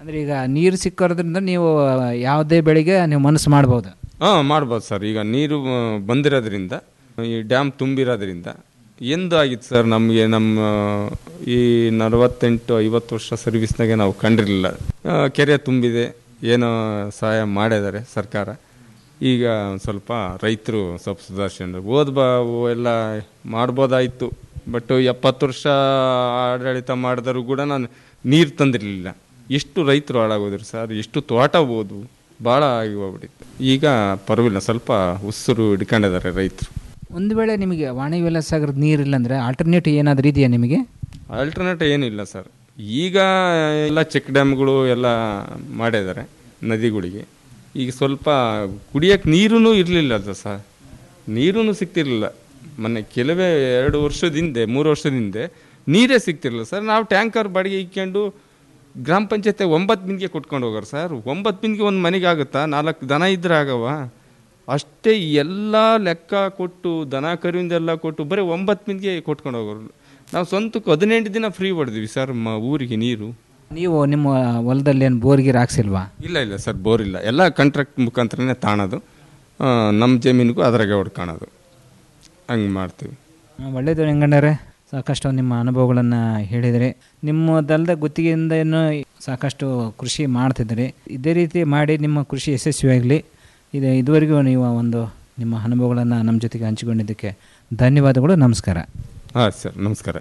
ಅಂದರೆ ಈಗ ನೀರು ಸಿಕ್ಕೋದ್ರಿಂದ ನೀವು ಯಾವುದೇ ಬೆಳೆಗೆ ನೀವು ಮನಸ್ಸು ಮಾಡ್ಬೋದು ಹಾಂ ಮಾಡ್ಬೋದು ಸರ್ ಈಗ ನೀರು ಆ, ಬಂದಿರೋದ್ರಿಂದ ಈ ಡ್ಯಾಮ್ ತುಂಬಿರೋದ್ರಿಂದ ಎಂದು ಆಗಿತ್ತು ಸರ್ ನಮಗೆ ನಮ್ಮ ಈ ನಲವತ್ತೆಂಟು ಐವತ್ತು ವರ್ಷ ಸರ್ವಿಸ್ನಾಗೆ ನಾವು ಕಂಡಿರಲಿಲ್ಲ ಆ, ಕೆರೆ ತುಂಬಿದೆ ಏನೋ ಸಹಾಯ ಮಾಡಿದ್ದಾರೆ ಸರ್ಕಾರ ಈಗ ಒಂದ್ ಸ್ವಲ್ಪ ರೈತರು ಸ್ವಲ್ಪ ಸುಧಾರಿಸ್ಕೊಂಡು ಓದ್ ಬಾ ಎಲ್ಲ ಮಾಡ್ಬೋದಾಯಿತು ಬಟ್ ಎಪ್ಪತ್ತು ವರ್ಷ ಆಡಳಿತ ಮಾಡಿದರೂ ಕೂಡ ನಾನು ನೀರು ತಂದಿರಲಿಲ್ಲ ಎಷ್ಟು ರೈತರು ಹಾಳಾಗೋದ್ರು ಸರ್ ಎಷ್ಟು ತೋಟ ಹೋದ್ವು ಭಾಳ ಆಗಿ ಹೋಗ್ಬಿಟ್ಟಿತ್ತು ಈಗ ಪರವಾಗಿಲ್ಲ ಸ್ವಲ್ಪ ಉಸಿರು ಹಿಡ್ಕೊಂಡಿದ್ದಾರೆ ರೈತರು ಒಂದು ವೇಳೆ ನಿಮಗೆ ವಾಣಿ ವಿಲಾಸಾಗರದ ನೀರಿಲ್ಲ ಅಂದರೆ ಆಲ್ಟರ್ನೇಟಿವ್ ಏನಾದರೂ ಇದೆಯಾ ನಿಮಗೆ ಆಲ್ಟರ್ನೇಟ್ ಏನಿಲ್ಲ ಸರ್ ಈಗ ಎಲ್ಲ ಚೆಕ್ ಡ್ಯಾಮ್ಗಳು ಎಲ್ಲ ಮಾಡಿದ್ದಾರೆ ನದಿಗಳಿಗೆ ಈಗ ಸ್ವಲ್ಪ ಕುಡಿಯೋಕ್ಕೆ ನೀರೂ ಇರಲಿಲ್ಲ ಅದು ಸರ್ ನೀರೂ ಸಿಗ್ತಿರ್ಲಿಲ್ಲ ಮೊನ್ನೆ ಕೆಲವೇ ಎರಡು ವರ್ಷದ ಹಿಂದೆ ಮೂರು ವರ್ಷದ ಹಿಂದೆ ನೀರೇ ಸಿಗ್ತಿರ್ಲಿಲ್ಲ ಸರ್ ನಾವು ಟ್ಯಾಂಕರ್ ಬಾಡಿಗೆ ಇಕ್ಕೊಂಡು ಗ್ರಾಮ ಪಂಚಾಯತಿ ಒಂಬತ್ತು ಬಿಂದಿಗೆ ಕೊಟ್ಕೊಂಡು ಹೋಗೋರು ಸರ್ ಒಂಬತ್ತು ಬಿಂದಿಗೆ ಒಂದು ಮನೆಗೆ ಆಗುತ್ತಾ ನಾಲ್ಕು ದನ ಇದ್ರೆ ಆಗವ ಅಷ್ಟೇ ಎಲ್ಲ ಲೆಕ್ಕ ಕೊಟ್ಟು ದನ ಕರುವಿಂದೆಲ್ಲ ಕೊಟ್ಟು ಬರೀ ಒಂಬತ್ತು ಬಿಂದಿಗೆ ಕೊಟ್ಕೊಂಡು ಹೋಗೋರು ನಾವು ಸ್ವಂತಕ್ಕೆ ಹದಿನೆಂಟು ದಿನ ಫ್ರೀ ಹೊಡೆದ್ವಿ ಸರ್ ಮ ಊರಿಗೆ ನೀರು ನೀವು ನಿಮ್ಮ ಹೊಲದಲ್ಲಿ ಏನು ಬೋರ್ಗೀರ್ ಹಾಕ್ಸಿಲ್ವಾ ಇಲ್ಲ ಇಲ್ಲ ಸರ್ ಬೋರ್ ಇಲ್ಲ ಎಲ್ಲ ಕಾಂಟ್ರಾಕ್ಟ್ ಮುಖಾಂತರನೇ ತಾಣೋದು ಆ, ನಮ್ಮ ಜಮೀನಿಗೂ ಅದ್ರಾಗೆ ಹೊಡ್ಕೊಳೋದು ಹಂಗೆ ಮಾಡ್ತೀವಿ ಆ, ಒಳ್ಳೆಯದು ಹೆಂಗಣ್ಣರೇ ಸಾಕಷ್ಟು ನಿಮ್ಮ ಅನುಭವಗಳನ್ನು ಹೇಳಿದರೆ ನಿಮ್ಮದಲ್ಲದ ಗುತ್ತಿಗೆಯಿಂದ ಏನು ಸಾಕಷ್ಟು ಕೃಷಿ ಮಾಡ್ತಿದ್ದೀರಿ ಇದೇ ರೀತಿ ಮಾಡಿ ನಿಮ್ಮ ಕೃಷಿ ಯಶಸ್ವಿಯಾಗಲಿ ಇದು ಇದುವರೆಗೂ ನೀವು ಒಂದು ನಿಮ್ಮ ಅನುಭವಗಳನ್ನು ನಮ್ಮ ಜೊತೆಗೆ ಹಂಚಿಕೊಂಡಿದ್ದಕ್ಕೆ ಧನ್ಯವಾದಗಳು ನಮಸ್ಕಾರ ಹಾಂ ಸರ್ ನಮಸ್ಕಾರ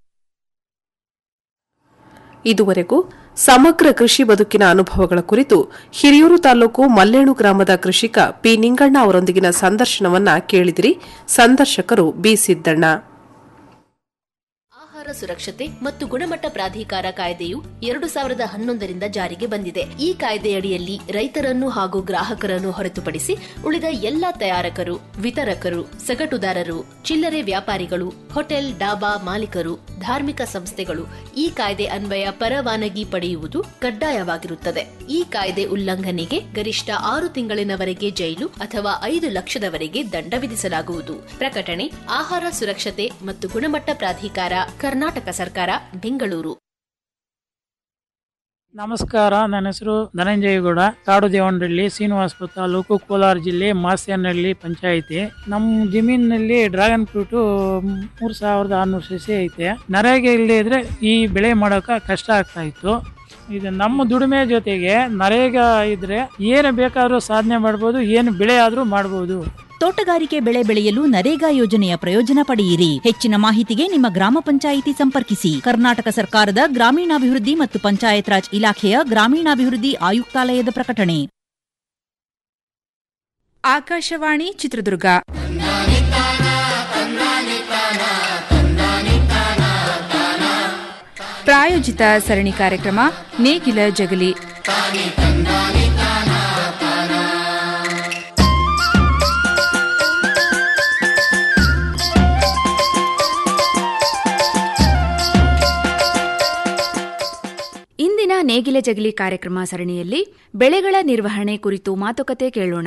ಇದುವರೆಗೂ ಸಮಗ್ರ ಕೃಷಿ ಬದುಕಿನ ಅನುಭವಗಳ ಕುರಿತು ಹಿರಿಯೂರು ತಾಲೂಕು ಮಲ್ಲೇಣು ಗ್ರಾಮದ ಕೃಷಿಕ ಪಿ ನಿಂಗಣ್ಣ ಅವರೊಂದಿಗಿನ ಸಂದರ್ಶನವನ್ನ ಕೇಳಿದಿರಿ ಸಂದರ್ಶಕರು ಬಿ ಸಿದ್ದಣ್ಣ ಆಹಾರ ಸುರಕ್ಷತೆ ಮತ್ತು ಗುಣಮಟ್ಟ ಪ್ರಾಧಿಕಾರ ಕಾಯ್ದೆಯು ಎರಡು ಸಾವಿರದ ಹನ್ನೊಂದರಿಂದ ಜಾರಿಗೆ ಬಂದಿದೆ ಈ ಕಾಯ್ದೆಯಡಿಯಲ್ಲಿ ರೈತರನ್ನು ಹಾಗೂ ಗ್ರಾಹಕರನ್ನು ಹೊರತುಪಡಿಸಿ ಉಳಿದ ಎಲ್ಲ ತಯಾರಕರು ವಿತರಕರು ಸಗಟುದಾರರು ಚಿಲ್ಲರೆ ವ್ಯಾಪಾರಿಗಳು ಹೋಟೆಲ್ ಡಾಬಾ ಮಾಲೀಕರು ಧಾರ್ಮಿಕ ಸಂಸ್ಥೆಗಳು ಈ ಕಾಯ್ದೆ ಅನ್ವಯ ಪರವಾನಗಿ ಪಡೆಯುವುದು ಕಡ್ಡಾಯವಾಗಿರುತ್ತದೆ ಈ ಕಾಯ್ದೆ ಉಲ್ಲಂಘನೆಗೆ ಗರಿಷ್ಠ ಆರು ತಿಂಗಳಿನವರೆಗೆ ಜೈಲು ಅಥವಾ ಐದು ಲಕ್ಷದವರೆಗೆ ದಂಡ ವಿಧಿಸಲಾಗುವುದು ಪ್ರಕಟಣೆ ಆಹಾರ ಸುರಕ್ಷತೆ ಮತ್ತು ಗುಣಮಟ್ಟ ಪ್ರಾಧಿಕಾರ ಕರ್ನಾಟಕ ಸರ್ಕಾರ ಬೆಂಗಳೂರು ನಮಸ್ಕಾರ ನನ್ನ ಹೆಸರು ಧನಂಜಯಗೌಡ ಕಾಡು ದೇವನಹಳ್ಳಿ ಶ್ರೀನಿವಾಸಪುರ ತಾಲೂಕು ಕೋಲಾರ ಜಿಲ್ಲೆ ಮಾಸ್ಯನಹಳ್ಳಿ ಪಂಚಾಯಿತಿ ನಮ್ಮ ಜಮೀನಿನಲ್ಲಿ ಡ್ರ್ಯಾಗನ್ ಫ್ರೂಟ್ ಮೂರ್ ಸಾವಿರದ ಆರ್ನೂರು ಸಸಿ ಐತೆ ನರೇಗೆ ಇಲ್ಲದೆ ಇದ್ರೆ ಈ ಬೆಳೆ ಮಾಡೋಕೆ ಕಷ್ಟ ಆಗ್ತಾ ಇತ್ತು ಇದು ನಮ್ಮ ದುಡಿಮೆ ಜೊತೆಗೆ ನರೇಗ ಇದ್ರೆ ಏನು ಬೇಕಾದ್ರೂ ಸಾಧನೆ ಮಾಡ್ಬೋದು ಏನು ಬೆಳೆ ಆದ್ರೂ ಮಾಡ್ಬೋದು ತೋಟಗಾರಿಕೆ ಬೆಳೆ ಬೆಳೆಯಲು ನರೇಗಾ ಯೋಜನೆಯ ಪ್ರಯೋಜನ ಪಡೆಯಿರಿ ಹೆಚ್ಚಿನ ಮಾಹಿತಿಗೆ ನಿಮ್ಮ ಗ್ರಾಮ ಪಂಚಾಯಿತಿ ಸಂಪರ್ಕಿಸಿ ಕರ್ನಾಟಕ ಸರ್ಕಾರದ ಗ್ರಾಮೀಣಾಭಿವೃದ್ಧಿ ಮತ್ತು ಪಂಚಾಯತ್ ರಾಜ್ ಇಲಾಖೆಯ ಗ್ರಾಮೀಣಾಭಿವೃದ್ಧಿ ಆಯುಕ್ತಾಲಯದ ಪ್ರಕಟಣೆ ಆಕಾಶವಾಣಿ ಚಿತ್ರದುರ್ಗ ಪ್ರಾಯೋಜಿತ ಸರಣಿ ಕಾರ್ಯಕ್ರಮ ನೇಗಿಲ ಜಗಲಿ ಇಂದಿನ ನೇಗಿಲ ಜಗಲಿ ಕಾರ್ಯಕ್ರಮ ಸರಣಿಯಲ್ಲಿ ಬೆಳೆಗಳ ನಿರ್ವಹಣೆ ಕುರಿತು ಮಾತುಕತೆ ಕೇಳೋಣ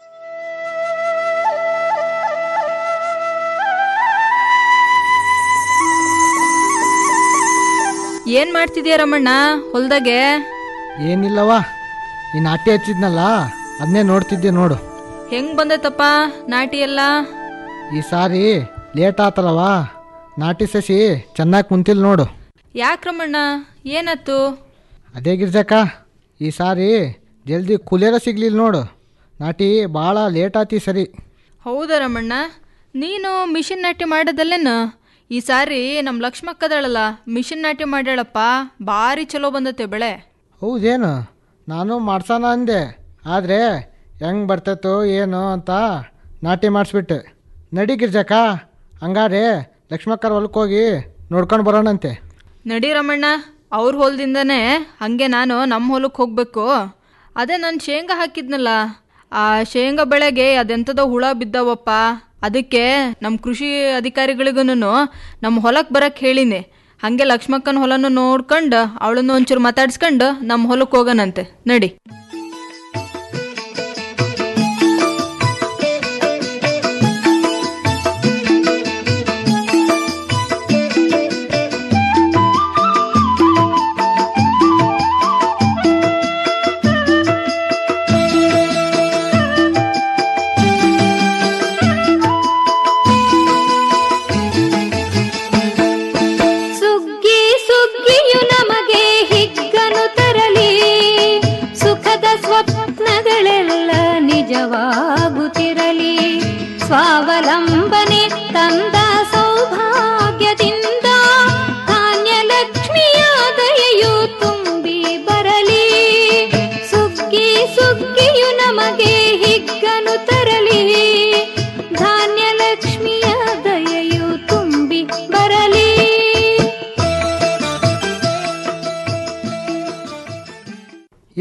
ಏನ್ ಮಾಡ್ತಿದ್ಯಾ ರಮಣ್ಣ ಹೊಲ್ದಾಗೆ ಏನಿಲ್ಲವ ಈ ನಾಟಿ ಹಚ್ಚಿದ್ನಲ್ಲ ಅದನ್ನೇ ನೋಡ್ತಿದ್ದೆ ನೋಡು ಹೆಂಗ್ ಬಂದೈತಪ್ಪ ನಾಟಿ ಎಲ್ಲ ಈ ಸಾರಿ ಲೇಟ್ ಆತಲ್ಲವ ನಾಟಿ ಸಸಿ ಚೆನ್ನಾಗಿ ಕುಂತಿಲ್ಲ ನೋಡು ಯಾಕ್ ರಮಣ್ಣ ಏನಾತು ಅದೇ ಗಿರ್ಜಕ್ಕ ಈ ಸಾರಿ ಜಲ್ದಿ ಕುಲಿಯರ ಸಿಗ್ಲಿಲ್ಲ ನೋಡು ನಾಟಿ ಭಾಳ ಲೇಟ್ ಆತಿ ಸರಿ ಹೌದಾ ರಮಣ್ಣ ನೀನು ಮಿಷಿನ್ ನಾಟಿ ಮಾಡೋದಲ್ಲೇನು ಈ ಸಾರಿ ನಮ್ಮ ಲಕ್ಷ್ಮಕ್ಕದಳಲ್ಲ ಮಿಷಿನ್ ನಾಟಿ ಮಾಡ್ಯಾಳಪ್ಪ ಭಾರಿ ಚಲೋ ಬಂದತೆ ಬೆಳೆ ಹೌದೇನು ನಾನು ಮಾಡ್ಸೋಣ ಅಂದೆ ಆದರೆ ಹೆಂಗೆ ಬರ್ತೈತೋ ಏನು ಅಂತ ನಾಟಿ ಮಾಡಿಸ್ಬಿಟ್ಟೆ ನಡಿ ಗಿರ್ಜಕ್ಕ ಹಂಗಾರೆ ಲಕ್ಷ್ಮಕ್ಕರ ಹೊಲಕ್ಕೆ ಹೋಗಿ ನೋಡ್ಕೊಂಡು ಬರೋಣಂತೆ ನಡಿ ರಮಣ್ಣ ಅವ್ರ ಹೊಲದಿಂದನೇ ಹಂಗೆ ನಾನು ನಮ್ಮ ಹೊಲಕ್ಕೆ ಹೋಗ್ಬೇಕು ಅದೇ ನಾನು ಶೇಂಗಾ ಹಾಕಿದ್ನಲ್ಲ ಆ ಶೇಂಗಾ ಬೆಳೆಗೆ ಅದೆಂಥದೋ ಹುಳ ಬಿದ್ದಾವಪ್ಪ ಅದಕ್ಕೆ ನಮ್ಮ ಕೃಷಿ ಅಧಿಕಾರಿಗಳಿಗೂ ನಮ್ಮ ಹೊಲಕ್ಕೆ ಬರಕ್ಕೆ ಹೇಳಿನಿ ಹಾಗೆ ಲಕ್ಷ್ಮಕ್ಕನ ಹೊಲನು ನೋಡ್ಕೊಂಡು ಅವಳನ್ನು ಒಂಚೂರು ಮಾತಾಡ್ಸ್ಕೊಂಡು ನಮ್ಮ ಹೊಲಕ್ಕೆ ಹೋಗೋಣಂತೆ ನಡಿ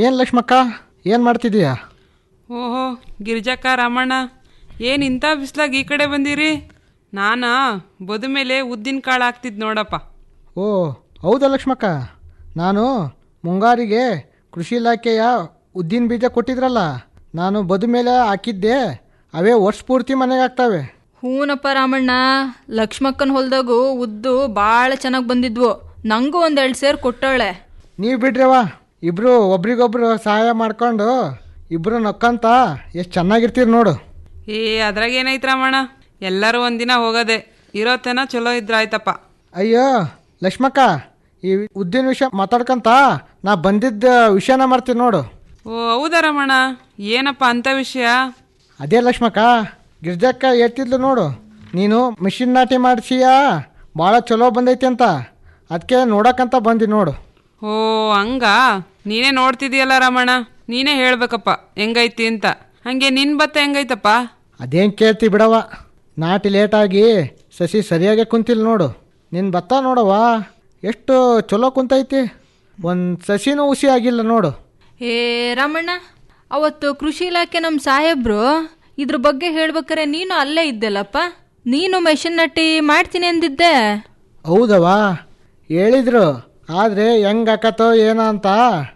ಏನು ಲಕ್ಷ್ಮಕ್ಕ ಏನು ಮಾಡ್ತಿದೀಯಾ ಓಹೋ ಗಿರಿಜಕ್ಕ ರಾಮಣ್ಣ ಏನು ಇಂಥ ಬಿಸ್ಲಾಗ ಈ ಕಡೆ ಬಂದಿರಿ ನಾನಾ ಬದು ಮೇಲೆ ಉದ್ದಿನ ಕಾಳು ಹಾಕ್ತಿದ್ ನೋಡಪ್ಪ ಓ ಹೌದಾ ಲಕ್ಷ್ಮಕ್ಕ ನಾನು ಮುಂಗಾರಿಗೆ ಕೃಷಿ ಇಲಾಖೆಯ ಉದ್ದಿನ ಬೀಜ ಕೊಟ್ಟಿದ್ರಲ್ಲ ನಾನು ಬದು ಮೇಲೆ ಹಾಕಿದ್ದೆ ಅವೇ ವರ್ಷ ಪೂರ್ತಿ ಮನೆಗೆ ಆಗ್ತವೆ ಹೂನಪ್ಪ ರಾಮಣ್ಣ ಲಕ್ಷ್ಮಕ್ಕನ ಹೊಲ್ದಾಗು ಉದ್ದು ಭಾಳ ಚೆನ್ನಾಗಿ ಬಂದಿದ್ವು ನಂಗೂ ಒಂದೆರಡು ಸೇರು ಕೊಟ್ಟವಳೆ ನೀವು ಬಿಡ್ರವ ಇಬ್ಬರು ಒಬ್ರಿಗೊಬ್ರು ಸಹಾಯ ಮಾಡ್ಕೊಂಡು ಇಬ್ಬರು ನಕ್ಕಂತ ಎಷ್ಟು ಚೆನ್ನಾಗಿರ್ತೀರಿ ನೋಡು ಏ ಅದ್ರಾಗ ಏನೈತ್ ರಾಮಣ್ಣ ಎಲ್ಲರೂ ಒಂದಿನ ಹೋಗೋದೆ ಇರೋತನ ಚಲೋ ಇದ್ರಾಯ್ತಪ್ಪ ಅಯ್ಯೋ ಲಕ್ಷ್ಮಕ್ಕ ಈ ಉದ್ದಿನ ವಿಷಯ ಮಾತಾಡ್ಕಂತ ನಾ ಬಂದಿದ್ದ ವಿಷಯನ ಮಾಡ್ತೀನಿ ನೋಡು ಓ ಹೌದಾ ರಮಣ ಏನಪ್ಪ ಅಂತ ವಿಷಯ ಅದೇ ಲಕ್ಷ್ಮಕ್ಕ ಗಿರ್ಜಕ್ಕ ಹೇಳ್ತಿದ್ಲು ನೋಡು ನೀನು ಮಿಷಿನ್ ನಾಟಿ ಮಾಡಿಸಿಯಾ ಭಾಳ ಚಲೋ ಬಂದೈತಿ ಅಂತ ಅದಕ್ಕೆ ನೋಡಕ್ಕಂತ ಬಂದಿ ನೋಡು ಓ ಹಂಗ ನೀನೇ ನೋಡ್ತಿದೀಯಲ್ಲ ರಮಣ ನೀನೇ ಹೇಳ್ಬೇಕಪ್ಪ ಹೆಂಗೈತಿ ಅಂತ ಹಂಗೆ ನಿನ್ ಭತ್ತ ಹೆಂಗೈತಪ್ಪ ಅದೇನು ಕೇಳ್ತಿ ಬಿಡವ ನಾಟಿ ಲೇಟಾಗಿ ಸಸಿ ಸರಿಯಾಗಿ ಕುಂತಿಲ್ಲ ನೋಡು ನಿನ್ನ ಭತ್ತ ನೋಡವ್ವ ಎಷ್ಟು ಚಲೋ ಕುಂತೈತಿ ಒಂದು ಸಸಿನೂ ಹುಸಿ ಆಗಿಲ್ಲ ನೋಡು ಏ ರಾಮಣ್ಣ ಅವತ್ತು ಕೃಷಿ ಇಲಾಖೆ ನಮ್ಮ ಸಾಹೇಬ್ರು ಇದ್ರ ಬಗ್ಗೆ ಹೇಳ್ಬೇಕಾರೆ ನೀನು ಅಲ್ಲೇ ಇದ್ದೆಲ್ಲಪ್ಪ ನೀನು ಮೆಷಿನ್ ನಟ್ಟಿ ಮಾಡ್ತೀನಿ ಅಂದಿದ್ದೆ ಹೌದವಾ ಹೇಳಿದ್ರು ಆದರೆ ಹೆಂಗೆ ಆಕತ್ತೋ ಏನೋ ಅಂತ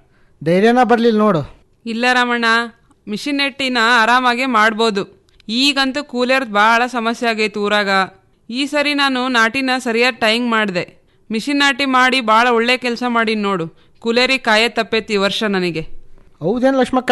ಧೈರ್ಯನ ಬರಲಿಲ್ಲ ನೋಡು ಇಲ್ಲ ರಮಣ್ಣ ಮಿಷಿನ್ ನೆಟ್ಟಿನ ಆರಾಮಾಗೆ ಮಾಡ್ಬೋದು ಈಗಂತೂ ಕೂಲರ್ದು ಭಾಳ ಸಮಸ್ಯೆ ಆಗೈತೆ ಊರಾಗ ಈ ಸರಿ ನಾನು ನಾಟಿನ ಸರಿಯಾದ ಟೈಮ್ ಮಾಡಿದೆ ಮಿಷಿನ್ ನಾಟಿ ಮಾಡಿ ಭಾಳ ಒಳ್ಳೆ ಕೆಲಸ ಮಾಡೀನಿ ನೋಡು ಕೂಲರಿಗೆ ಕಾಯೇ ತಪ್ಪೈತಿ ಈ ವರ್ಷ ನನಗೆ ಹೌದೇನು ಲಕ್ಷ್ಮಕ್ಕ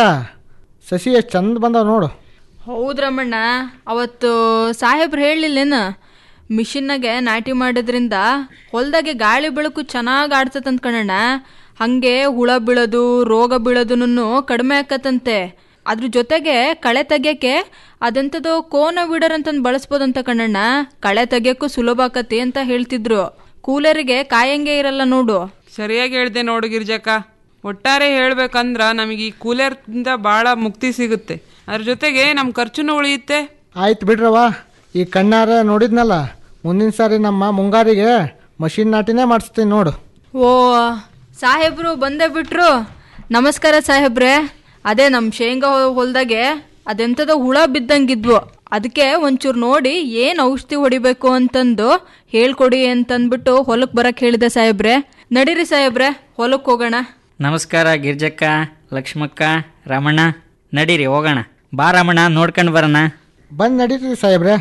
ಸಸಿ ಎಷ್ಟು ಚಂದ ಬಂದಾವ ನೋಡು ಹೌದು ರಮಣ್ಣ ಅವತ್ತು ಸಾಹೇಬ್ರು ಹೇಳಲಿಲ್ಲೇನು ಮಿಷಿನ್ನಾಗೆ ನಾಟಿ ಮಾಡೋದ್ರಿಂದ ಹೊಲ್ದಾಗೆ ಗಾಳಿ ಬೆಳಕು ಚೆನ್ನಾಗಿ ಆಡ್ತದಂತ ಕಣಣ್ಣ ಹಾಗೆ ಹುಳ ಬೀಳೋದು ರೋಗ ಬೀಳೋದನ್ನು ಕಡಿಮೆ ಆಕತ್ತಂತೆ ಅದ್ರ ಜೊತೆಗೆ ಕಳೆ ತೆಗಿಯಕ್ಕೆ ಅದೆಂಥದ್ದು ಕೋನ ಬಿಡರ್ ಅಂತಂದು ಬಳಸ್ಬೋದಂತ ಕಣಣ್ಣ ಕಳೆ ತೆಗಿಯೋಕ್ಕೂ ಸುಲಭ ಆಕತಿ ಅಂತ ಹೇಳ್ತಿದ್ರು ಕೂಲರಿಗೆ ಕಾಯಂಗೆ ಇರಲ್ಲ ನೋಡು ಸರಿಯಾಗಿ ಹೇಳ್ದೆ ನೋಡು ಗಿರ್ಜಕ್ಕ ಒಟ್ಟಾರೆ ಹೇಳ್ಬೇಕಂದ್ರ ನಮಗೆ ಈ ಕೂಲರ್ದಿಂದ ಭಾಳ ಮುಕ್ತಿ ಸಿಗುತ್ತೆ ಅದ್ರ ಜೊತೆಗೆ ನಮ್ಮ ಖರ್ಚುನು ಉಳಿಯುತ್ತೆ ಆಯ್ತು ಬಿಡ್ರವ ಈ ಕಣ್ಣಾರ ನೋಡಿದ್ನಲ್ಲ ಮುಂದಿನ ಸಾರಿ ನಮ್ಮ ಮುಂಗಾರಿಗೆ ಮಷಿನ್ ನಾಟಿನೇ ಮಾಡಿಸ್ತೀನಿ ನೋಡು ಓ ಸಾಹೇಬ್ರು ಬಂದೇ ಬಿಟ್ರು ನಮಸ್ಕಾರ ಸಾಹೇಬ್ರೆ ಅದೇ ನಮ್ಮ ಶೇಂಗಾ ಹೊ- ಹೊಲ್ದಾಗೆ ಅದೆಂಥದ ಹುಳ ಬಿದ್ದಂಗಿದ್ವು ಅದಕ್ಕೆ ಒಂಚೂರು ನೋಡಿ ಏನು ಔಷಧಿ ಹೊಡಿಬೇಕು ಅಂತಂದು ಹೇಳ್ಕೊಡಿ ಅಂತಂದ್ಬಿಟ್ಟು ಹೊಲಕ್ಕೆ ಬರಕ್ಕೆ ಹೇಳಿದೆ ಸಾಹೇಬ್ರೆ ನಡೀರಿ ಸಾಹೇಬ್ರೆ ಹೊಲಕ್ಕೆ ಹೋಗೋಣ ನಮಸ್ಕಾರ ಗಿರ್ಜಕ್ಕ ಲಕ್ಷ್ಮಕ್ಕ ರಮಣ ನಡೀರಿ ಹೋಗೋಣ ಬಾ ರಮಣ ನೋಡ್ಕೊಂಡು ಬರೋಣ ಬಂದು ನಡೀರಿ ಸಾಹೇಬ್ರೆ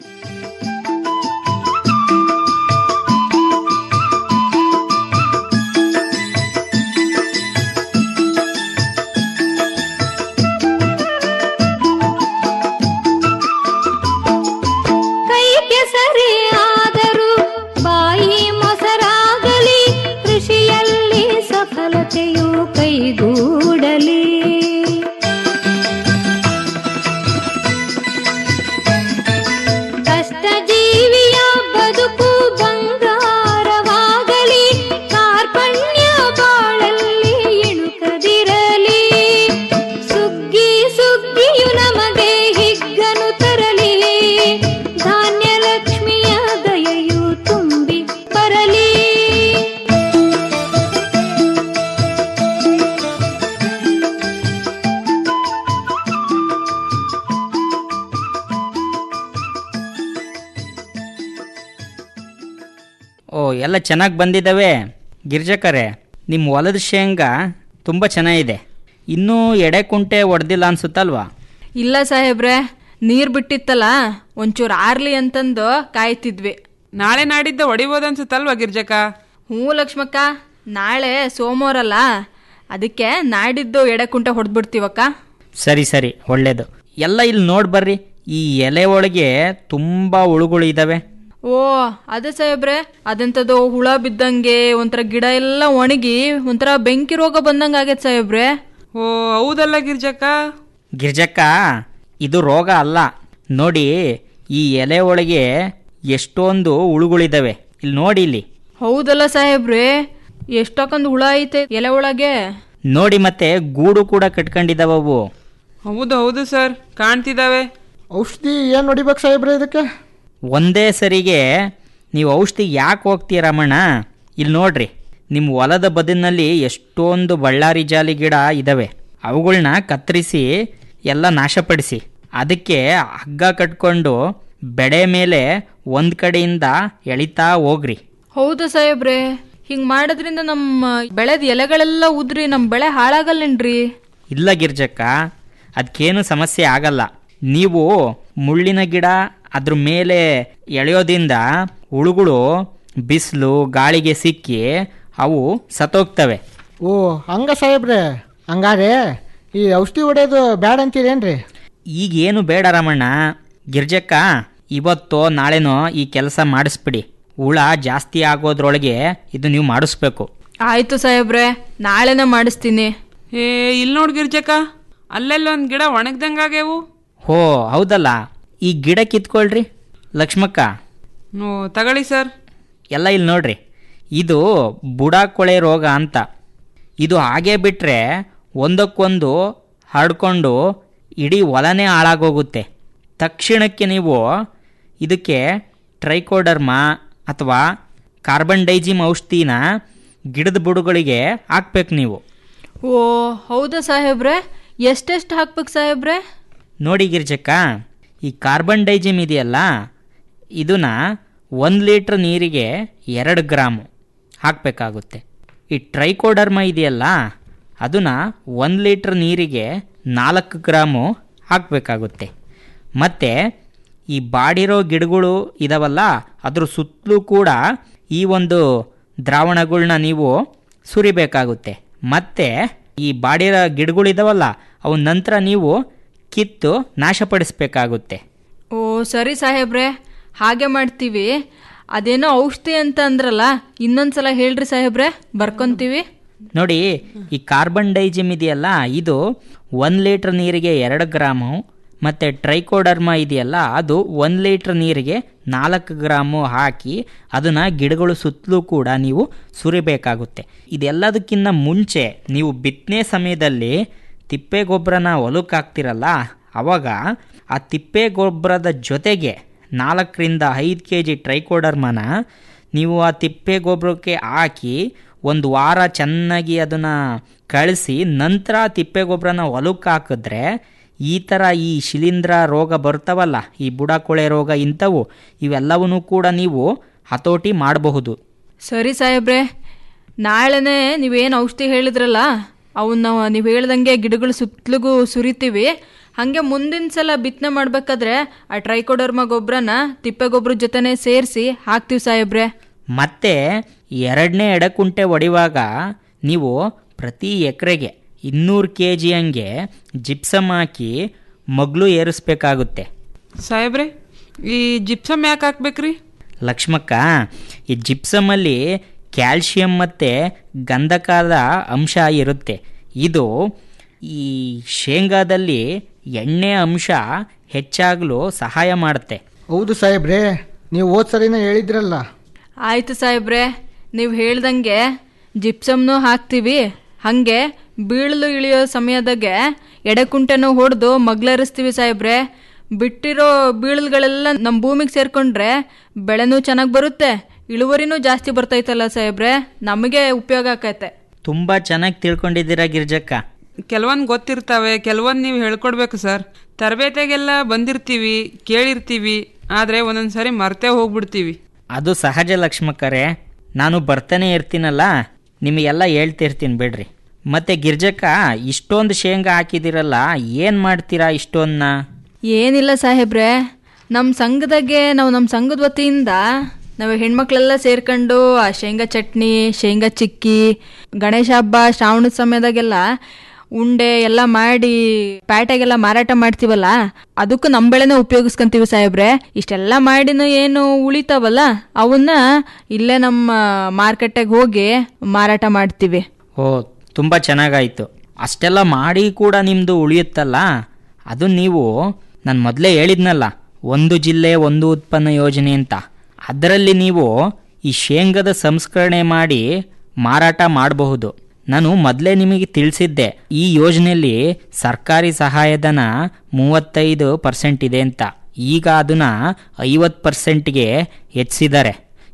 ಕೈ ಕೆಸರಿ ಆದರೂ ಬಾಯಿ ಮೊಸರಾಗಲಿ ಕೃಷಿಯಲ್ಲಿ ಸಫಲತೆಯು ಕೈಗೂಡಲಿ ಕಷ್ಟ ಜೀವಿಯ ಬದುಕು ಬಂಗಾರವಾಗಲಿ ಕಾರ್ಪಣ್ಯ ಬಾಳಲ್ಲಿ ಇಣುಕದಿರಲಿ ಸುಗ್ಗಿ ಸುಗ್ಗಿಯು ನಮಗೆ ಹಿಗ್ಗನು ತರಲಿ ಧಾನ್ಯ ಲಕ್ಷ್ಮಿಯ ದಯೆಯು ತುಂಬಿ ಬರಲಿ ಓ ಎಲ್ಲ ಚೆನ್ನಾಗಿ ಬಂದಿದ್ದಾವೆ ಗಿರ್ಜಕ್ಕರೆ ನಿಮ್ಮ ಹೊಲದ ಶೇಂಗಾ ತುಂಬ ಚೆನ್ನಾಗಿದೆ ಇನ್ನೂ ಎಡೆ ಕುಂಟೆ ಒಡೆದಿಲ್ಲ ಅನ್ಸುತ್ತಲ್ವಾ ಇಲ್ಲ ಸಾಹೇಬ್ರೆ ನೀರು ಬಿಟ್ಟಿತ್ತಲ್ಲ ಒಂಚೂರು ಆರ್ಲಿ ಅಂತಂದು ಕಾಯ್ತಿದ್ವಿ ನಾಳೆ ನಾಡಿದ್ದ ಹೊಡಿಬೋದನ್ಸುತ್ತಲ್ವಾ ಗಿರ್ಜಕ್ಕ ಹ್ಞೂ ಲಕ್ಷ್ಮಕ್ಕ ನಾಳೆ ಸೋಮವಾರಲ್ಲ ಅದಕ್ಕೆ ನಾಡಿದ್ದು ಎಡೆಕುಂಟೆ ಹೊಡೆದ್ಬಿಡ್ತೀವಕ್ಕ ಸರಿ ಸರಿ ಒಳ್ಳೇದು ಎಲ್ಲ ಇಲ್ಲಿ ನೋಡಿ ಬರ್ರಿ ಈ ಎಲೆ ಒಳಗೆ ತುಂಬ ಹುಳುಗಳು ಇದ್ದಾವೆ ಓ ಅದೇ ಸಾಹೇಬ್ರೆ ಅದೆಂಥದ್ದು ಹುಳ ಬಿದ್ದಂಗೆ ಒಂಥರ ಗಿಡ ಎಲ್ಲ ಒಣಗಿ ಒಂಥರ ಬೆಂಕಿ ರೋಗ ಬಂದಂಗೆ ಆಗೈತೆ ಸಾಹೇಬ್ರೆ ಓ ಹೌದಲ್ಲ ಗಿರ್ಜಕ್ಕ ಗಿರ್ಜಕ್ಕ ಇದು ರೋಗ ಅಲ್ಲ ನೋಡಿ ಈ ಎಲೆ ಒಳಗೆ ಎಷ್ಟೊಂದು ಹುಳುಗಳಿದ್ದಾವೆ ಇಲ್ಲಿ ನೋಡಿ ಇಲ್ಲಿ ಹೌದಲ್ಲ ಸಾಹೇಬ್ರೆ ಎಷ್ಟೊಂದು ಹುಳ ಐತೆ ಎಲೆ ಒಳಗೆ ನೋಡಿ ಮತ್ತೆ ಗೂಡು ಕೂಡ ಕಟ್ಕೊಂಡಿದ್ದಾವೆ ಅವು ಹೌದು ಹೌದು ಸರ್ ಕಾಣ್ತಿದ್ದಾವೆ ಔಷಧಿ ಏನು ನೋಡಿಬೇಕು ಸಾಹೇಬ್ರೆ ಇದಕ್ಕೆ ಒಂದೇ ಸರಿಗೆ ನೀವು ಔಷಧಿ ಯಾಕೆ ಹೋಗ್ತೀಯ ರಮಣ ಇಲ್ಲಿ ನೋಡ್ರಿ ನಿಮ್ಮ ಹೊಲದ ಬದಿನಲ್ಲಿ ಎಷ್ಟೊಂದು ಬಳ್ಳಾರಿ ಜಾಲಿ ಗಿಡ ಇದ್ದಾವೆ ಅವುಗಳನ್ನ ಕತ್ತರಿಸಿ ಎಲ್ಲ ನಾಶಪಡಿಸಿ ಅದಕ್ಕೆ ಹಗ್ಗ ಕಟ್ಕೊಂಡು ಬೆಳೆ ಮೇಲೆ ಒಂದು ಕಡೆಯಿಂದ ಎಳಿತಾ ಹೋಗ್ರಿ ಹೌದಾ ಸಾಹೇಬ್ರೆ ಹಿಂಗ್ ಮಾಡೋದ್ರಿಂದ ನಮ್ಮ ಬೆಳೆದ ಎಲೆಗಳೆಲ್ಲ ಉದ್ರಿ ನಮ್ಮ ಬೆಳೆ ಹಾಳಾಗಲ್ಲೇನ್ರಿ ಇಲ್ಲ ಗಿರ್ಜಕ್ಕ ಅದಕ್ಕೇನು ಸಮಸ್ಯೆ ಆಗಲ್ಲ ನೀವು ಮುಳ್ಳಿನ ಗಿಡ ಅದ್ರ ಮೇಲೆ ಎಳೆಯೋದ್ರಿಂದ ಹುಳುಗಳು ಬಿಸಿಲು ಗಾಳಿಗೆ ಸಿಕ್ಕಿ ಅವು ಸತ್ತೋಗ್ತವೆ ಓ ಹಂಗ ಸಾಹೇಬ್ರೆ ಹಂಗಾರೆ ಈ ಔಷಧಿ ಹೊಡೆಯೋದು ಬ್ಯಾಡ ಅಂತೀರೇನ್ರಿ ಈಗೇನು ಬೇಡ ರಮಣ್ಣ ಗಿರ್ಜಕ್ಕ ಇವತ್ತೋ ನಾಳೆನೋ ಈ ಕೆಲಸ ಮಾಡಿಸ್ಬಿಡಿ ಹುಳ ಜಾಸ್ತಿ ಆಗೋದ್ರೊಳಗೆ ಇದು ನೀವು ಮಾಡಿಸ್ಬೇಕು ಆಯ್ತು ಸಾಹೇಬ್ರೆ ನಾಳೆನೇ ಮಾಡಿಸ್ತೀನಿ ಏ ಇಲ್ಲಿ ನೋಡ್ ಗಿರ್ಜಕ್ಕ ಅಲ್ಲೆಲ್ಲೊಂದು ಗಿಡ ಒಣಗ್ದಂಗಾಗ್ಯಾವು ಹೋ ಹೌದಲ್ಲ ಈ ಗಿಡ ಕಿತ್ಕೊಳ್ರಿ ಲಕ್ಷ್ಮಕ್ಕ ಓ ತಗೊಳ್ಳಿ ಸರ್ ಎಲ್ಲ ಇಲ್ಲಿ ನೋಡ್ರಿ ಇದು ಬುಡಾಕೊಳೆ ರೋಗ ಅಂತ ಇದು ಹಾಗೆ ಬಿಟ್ಟರೆ ಒಂದಕ್ಕೊಂದು ಹರಡ್ಕೊಂಡು ಇಡೀ ಹೊಲನೇ ಹಾಳಾಗೋಗುತ್ತೆ ತಕ್ಷಣಕ್ಕೆ ನೀವು ಇದಕ್ಕೆ ಟ್ರೈಕೋಡರ್ಮಾ ಅಥವಾ ಕಾರ್ಬನ್ ಡೈಜಿಮ್ ಔಷಧಿನ ಗಿಡದ ಬುಡಗಳಿಗೆ ಹಾಕ್ಬೇಕು ನೀವು ಓ ಹೌದಾ ಸಾಹೇಬ್ರೆ ಎಷ್ಟೆಷ್ಟು ಹಾಕ್ಬೇಕು ಸಾಹೇಬ್ರೆ ನೋಡಿ ಗಿರ್ಜಕ್ಕ ಈ ಕಾರ್ಬನ್ ಡೈಜಿಮ್ ಇದೆಯಲ್ಲ ಇದನ್ನ ಒಂದು ಲೀಟ್ರ್ ನೀರಿಗೆ ಎರಡು ಗ್ರಾಮು ಹಾಕಬೇಕಾಗುತ್ತೆ ಈ ಟ್ರೈಕೋಡರ್ಮ ಇದೆಯಲ್ಲ ಅದನ್ನ ಒಂದು ಲೀಟ್ರ್ ನೀರಿಗೆ ನಾಲ್ಕು ಗ್ರಾಮು ಹಾಕಬೇಕಾಗುತ್ತೆ ಮತ್ತು ಈ ಬಾಡಿರೋ ಗಿಡಗಳು ಇದಾವಲ್ಲ ಅದ್ರ ಸುತ್ತಲೂ ಕೂಡ ಈ ಒಂದು ದ್ರಾವಣಗಳ್ನ ನೀವು ಸುರಿಬೇಕಾಗುತ್ತೆ ಮತ್ತು ಈ ಬಾಡಿರೋ ಗಿಡಗಳಿದಾವಲ್ಲ ಅವು ನಂತರ ನೀವು ಕಿತ್ತು ನಾಶಪಡಿಸ್ಬೇಕಾಗುತ್ತೆ ಓ ಸರಿ ಸಾಹೇಬ್ರೆ ಹಾಗೆ ಮಾಡ್ತೀವಿ ಅದೇನೋ ಔಷಧಿ ಅಂತ ಅಂದ್ರಲ್ಲ ಇನ್ನೊಂದ್ಸಲ ಹೇಳ್ರಿ ಸಾಹೇಬ್ರೆ ಬರ್ಕೊಂತೀವಿ ನೋಡಿ ಈ ಕಾರ್ಬನ್ ಡೈಜಿಮ್ ಇದೆಯಲ್ಲ ಇದು ಒಂದು ಲೀಟ್ರ್ ನೀರಿಗೆ ಎರಡು ಗ್ರಾಮು ಮತ್ತು ಟ್ರೈಕೋಡರ್ಮ ಇದೆಯಲ್ಲ ಅದು ಒಂದು ಲೀಟ್ರ್ ನೀರಿಗೆ ನಾಲ್ಕು ಗ್ರಾಮು ಹಾಕಿ ಅದನ್ನು ಗಿಡಗಳು ಸುತ್ತಲೂ ಕೂಡ ನೀವು ಸುರಿಬೇಕಾಗುತ್ತೆ ಇದೆಲ್ಲದಕ್ಕಿಂತ ಮುಂಚೆ ನೀವು ಬಿತ್ತನೆ ಸಮಯದಲ್ಲಿ ತಿಪ್ಪೆ ಗೊಬ್ಬರನ ಹೊಲಕ್ಕೆ ಹಾಕ್ತಿರಲ್ಲ ಆವಾಗ ಆ ತಿಪ್ಪೆ ಗೊಬ್ಬರದ ಜೊತೆಗೆ ನಾಲ್ಕರಿಂದ ಐದು ಕೆ ಜಿ ಟ್ರೈಕೋಡರ್ಮನ ನೀವು ಆ ತಿಪ್ಪೆ ಗೊಬ್ಬರಕ್ಕೆ ಹಾಕಿ ಒಂದು ವಾರ ಚೆನ್ನಾಗಿ ಅದನ್ನು ಕಳಿಸಿ ನಂತರ ಆ ತಿಪ್ಪೆ ಗೊಬ್ಬರನ ಹೊಲಕ್ಕೆ ಹಾಕಿದ್ರೆ ಈ ಥರ ಈ ಶಿಲೀಂಧ್ರ ರೋಗ ಬರ್ತಾವಲ್ಲ ಈ ಬುಡಕೊಳೆ ರೋಗ ಇಂಥವು ಇವೆಲ್ಲವನ್ನೂ ಕೂಡ ನೀವು ಹತೋಟಿ ಮಾಡಬಹುದು ಸರಿ ಸಾಹೇಬ್ರೆ ನಾಳೆನೇ ನೀವೇನು ಔಷಧಿ ಹೇಳಿದ್ರಲ್ಲ ಅವನ್ನ ನೀವು ಹೇಳ್ದಂಗೆ ಗಿಡಗಳು ಸುತ್ತಲಿಗೂ ಸುರಿತೀವಿ ಹಾಗೆ ಮುಂದಿನ ಸಲ ಬಿತ್ತನೆ ಮಾಡಬೇಕಾದ್ರೆ ಆ ಟ್ರೈಕೋಡರ್ಮ ಗೊಬ್ಬರನ ತಿಪ್ಪೆ ಗೊಬ್ಬರ ಜೊತೆನೆ ಸೇರಿಸಿ ಹಾಕ್ತೀವಿ ಸಾಹೇಬ್ರೆ ಮತ್ತೆ ಎರಡನೇ ಎಡಕುಂಟೆ ಹೊಡಿವಾಗ ನೀವು ಪ್ರತಿ ಎಕರೆಗೆ ಇನ್ನೂರು ಕೆ ಜಿ ಹಂಗೆ ಜಿಪ್ಸಮ್ ಹಾಕಿ ಮಗ್ಲು ಏರಿಸ್ಬೇಕಾಗುತ್ತೆ ಸಾಹೇಬ್ರೆ ಈ ಜಿಪ್ಸಮ್ ಯಾಕೆ ಹಾಕ್ಬೇಕ್ರಿ ಲಕ್ಷ್ಮಕ್ಕ ಈ ಜಿಪ್ಸಮಲ್ಲಿ ಕ್ಯಾಲ್ಶಿಯಂ ಮತ್ತು ಗಂಧಕದ ಅಂಶ ಇರುತ್ತೆ ಇದು ಈ ಶೇಂಗಾದಲ್ಲಿ ಎಣ್ಣೆ ಅಂಶ ಹೆಚ್ಚಾಗಲು ಸಹಾಯ ಮಾಡುತ್ತೆ ಹೌದು ಸಾಹೇಬ್ರೆ ನೀವು ಹೋದ್ ಸರಿನ ಹೇಳಿದ್ರಲ್ಲ ಆಯ್ತು ಸಾಹೇಬ್ರೆ ನೀವು ಹೇಳ್ದಂಗೆ ಜಿಪ್ಸಮ್ನು ಹಾಕ್ತೀವಿ ಹಾಗೆ ಬೀಳಲು ಇಳಿಯೋ ಸಮಯದಾಗೆ ಎಡೆಕುಂಟೆನೂ ಹೊಡೆದು ಮಗ್ಲರಿಸ್ತೀವಿ ಸಾಹೇಬ್ರೆ ಬಿಟ್ಟಿರೋ ಬೀಳಲ್ಗಳೆಲ್ಲ ನಮ್ಮ ಭೂಮಿಗೆ ಸೇರ್ಕೊಂಡ್ರೆ ಬೆಳೆನೂ ಚೆನ್ನಾಗಿ ಬರುತ್ತೆ ಇಳುವರಿನೂ ಜಾಸ್ತಿ ಬರ್ತೈತಲ್ಲ ಸಾಹೇಬ್ರೆ ನಮಗೆ ಉಪಯೋಗ ಆಕೈತೆ ತುಂಬ ಚೆನ್ನಾಗಿ ತಿಳ್ಕೊಂಡಿದ್ದೀರಾ ಗಿರ್ಜಕ್ಕ ಕೆಲವೊಂದು ಗೊತ್ತಿರ್ತವೆ ಕೆಲವೊಂದು ನೀವು ಹೇಳ್ಕೊಡ್ಬೇಕು ಸರ್ ತರಬೇತಿಗೆಲ್ಲ ಬಂದಿರ್ತೀವಿ ಕೇಳಿರ್ತೀವಿ ಆದರೆ ಒಂದೊಂದು ಸಾರಿ ಮರ್ತೇ ಹೋಗ್ಬಿಡ್ತೀವಿ ಅದು ಸಹಜ ಲಕ್ಷ್ಮಕ್ಕರೇ ನಾನು ಬರ್ತಾನೆ ಇರ್ತೀನಲ್ಲ ನಿಮಗೆಲ್ಲ ಹೇಳ್ತಿರ್ತೀನಿ ಬಿಡ್ರಿ ಮತ್ತೆ ಗಿರ್ಜಕ್ಕ ಇಷ್ಟೊಂದು ಶೇಂಗಾ ಹಾಕಿದಿರಲ್ಲ ಏನು ಮಾಡ್ತೀರಾ ಇಷ್ಟೊಂದನ್ನ ಏನಿಲ್ಲ ಸಾಹೇಬ್ರೆ ನಮ್ಮ ಸಂಘದಾಗೆ ನಾವು ನಮ್ಮ ಸಂಘದ ವತಿಯಿಂದ ನಾವು ಹೆಣ್ಮಕ್ಳೆಲ್ಲ ಸೇರ್ಕೊಂಡು ಆ ಶೇಂಗಾ ಚಟ್ನಿ ಶೇಂಗಾ ಚಿಕ್ಕಿ ಗಣೇಶ ಹಬ್ಬ ಶ್ರಾವಣದ ಸಮಯದಾಗೆಲ್ಲ ಉಂಡೆ ಎಲ್ಲ ಮಾಡಿ ಪ್ಯಾಟೆಗೆಲ್ಲ ಮಾರಾಟ ಮಾಡ್ತೀವಲ್ಲ ಅದಕ್ಕೂ ನಮ್ಮ ಬೆಳೆನೇ ಉಪಯೋಗಿಸ್ಕೊಂತೀವಿ ಸಾಹೇಬ್ರೆ ಇಷ್ಟೆಲ್ಲ ಮಾಡಿನೂ ಏನು ಉಳಿತಾವಲ್ಲ ಅವನ್ನ ಇಲ್ಲೇ ನಮ್ಮ ಮಾರ್ಕೆಟಿಗೆ ಹೋಗಿ ಮಾರಾಟ ಮಾಡ್ತೀವಿ ಓ ತುಂಬ ಚೆನ್ನಾಗಾಯಿತು ಅಷ್ಟೆಲ್ಲ ಮಾಡಿ ಕೂಡ ನಿಮ್ಮದು ಉಳಿಯುತ್ತಲ್ಲ ಅದು ನೀವು ನಾನು ಮೊದಲೇ ಹೇಳಿದ್ನಲ್ಲ ಒಂದು ಜಿಲ್ಲೆ ಒಂದು ಉತ್ಪನ್ನ ಯೋಜನೆ ಅಂತ ಅದರಲ್ಲಿ ನೀವು ಈ ಶೇಂಗದ ಸಂಸ್ಕರಣೆ ಮಾಡಿ ಮಾರಾಟ ಮಾಡಬಹುದು ನಾನು ಮೊದಲೇ ನಿಮಗೆ ತಿಳಿಸಿದ್ದೆ ಈ ಯೋಜನೆಯಲ್ಲಿ ಸರ್ಕಾರಿ ಸಹಾಯಧನ ಮೂವತ್ತೈದು ಪರ್ಸೆಂಟ್ ಇದೆ ಅಂತ ಈಗ ಅದನ್ನ ಐವತ್ತು ಪರ್ಸೆಂಟ್ಗೆ ಹೆಚ್ಚಿಸಿದ್ದಾರೆ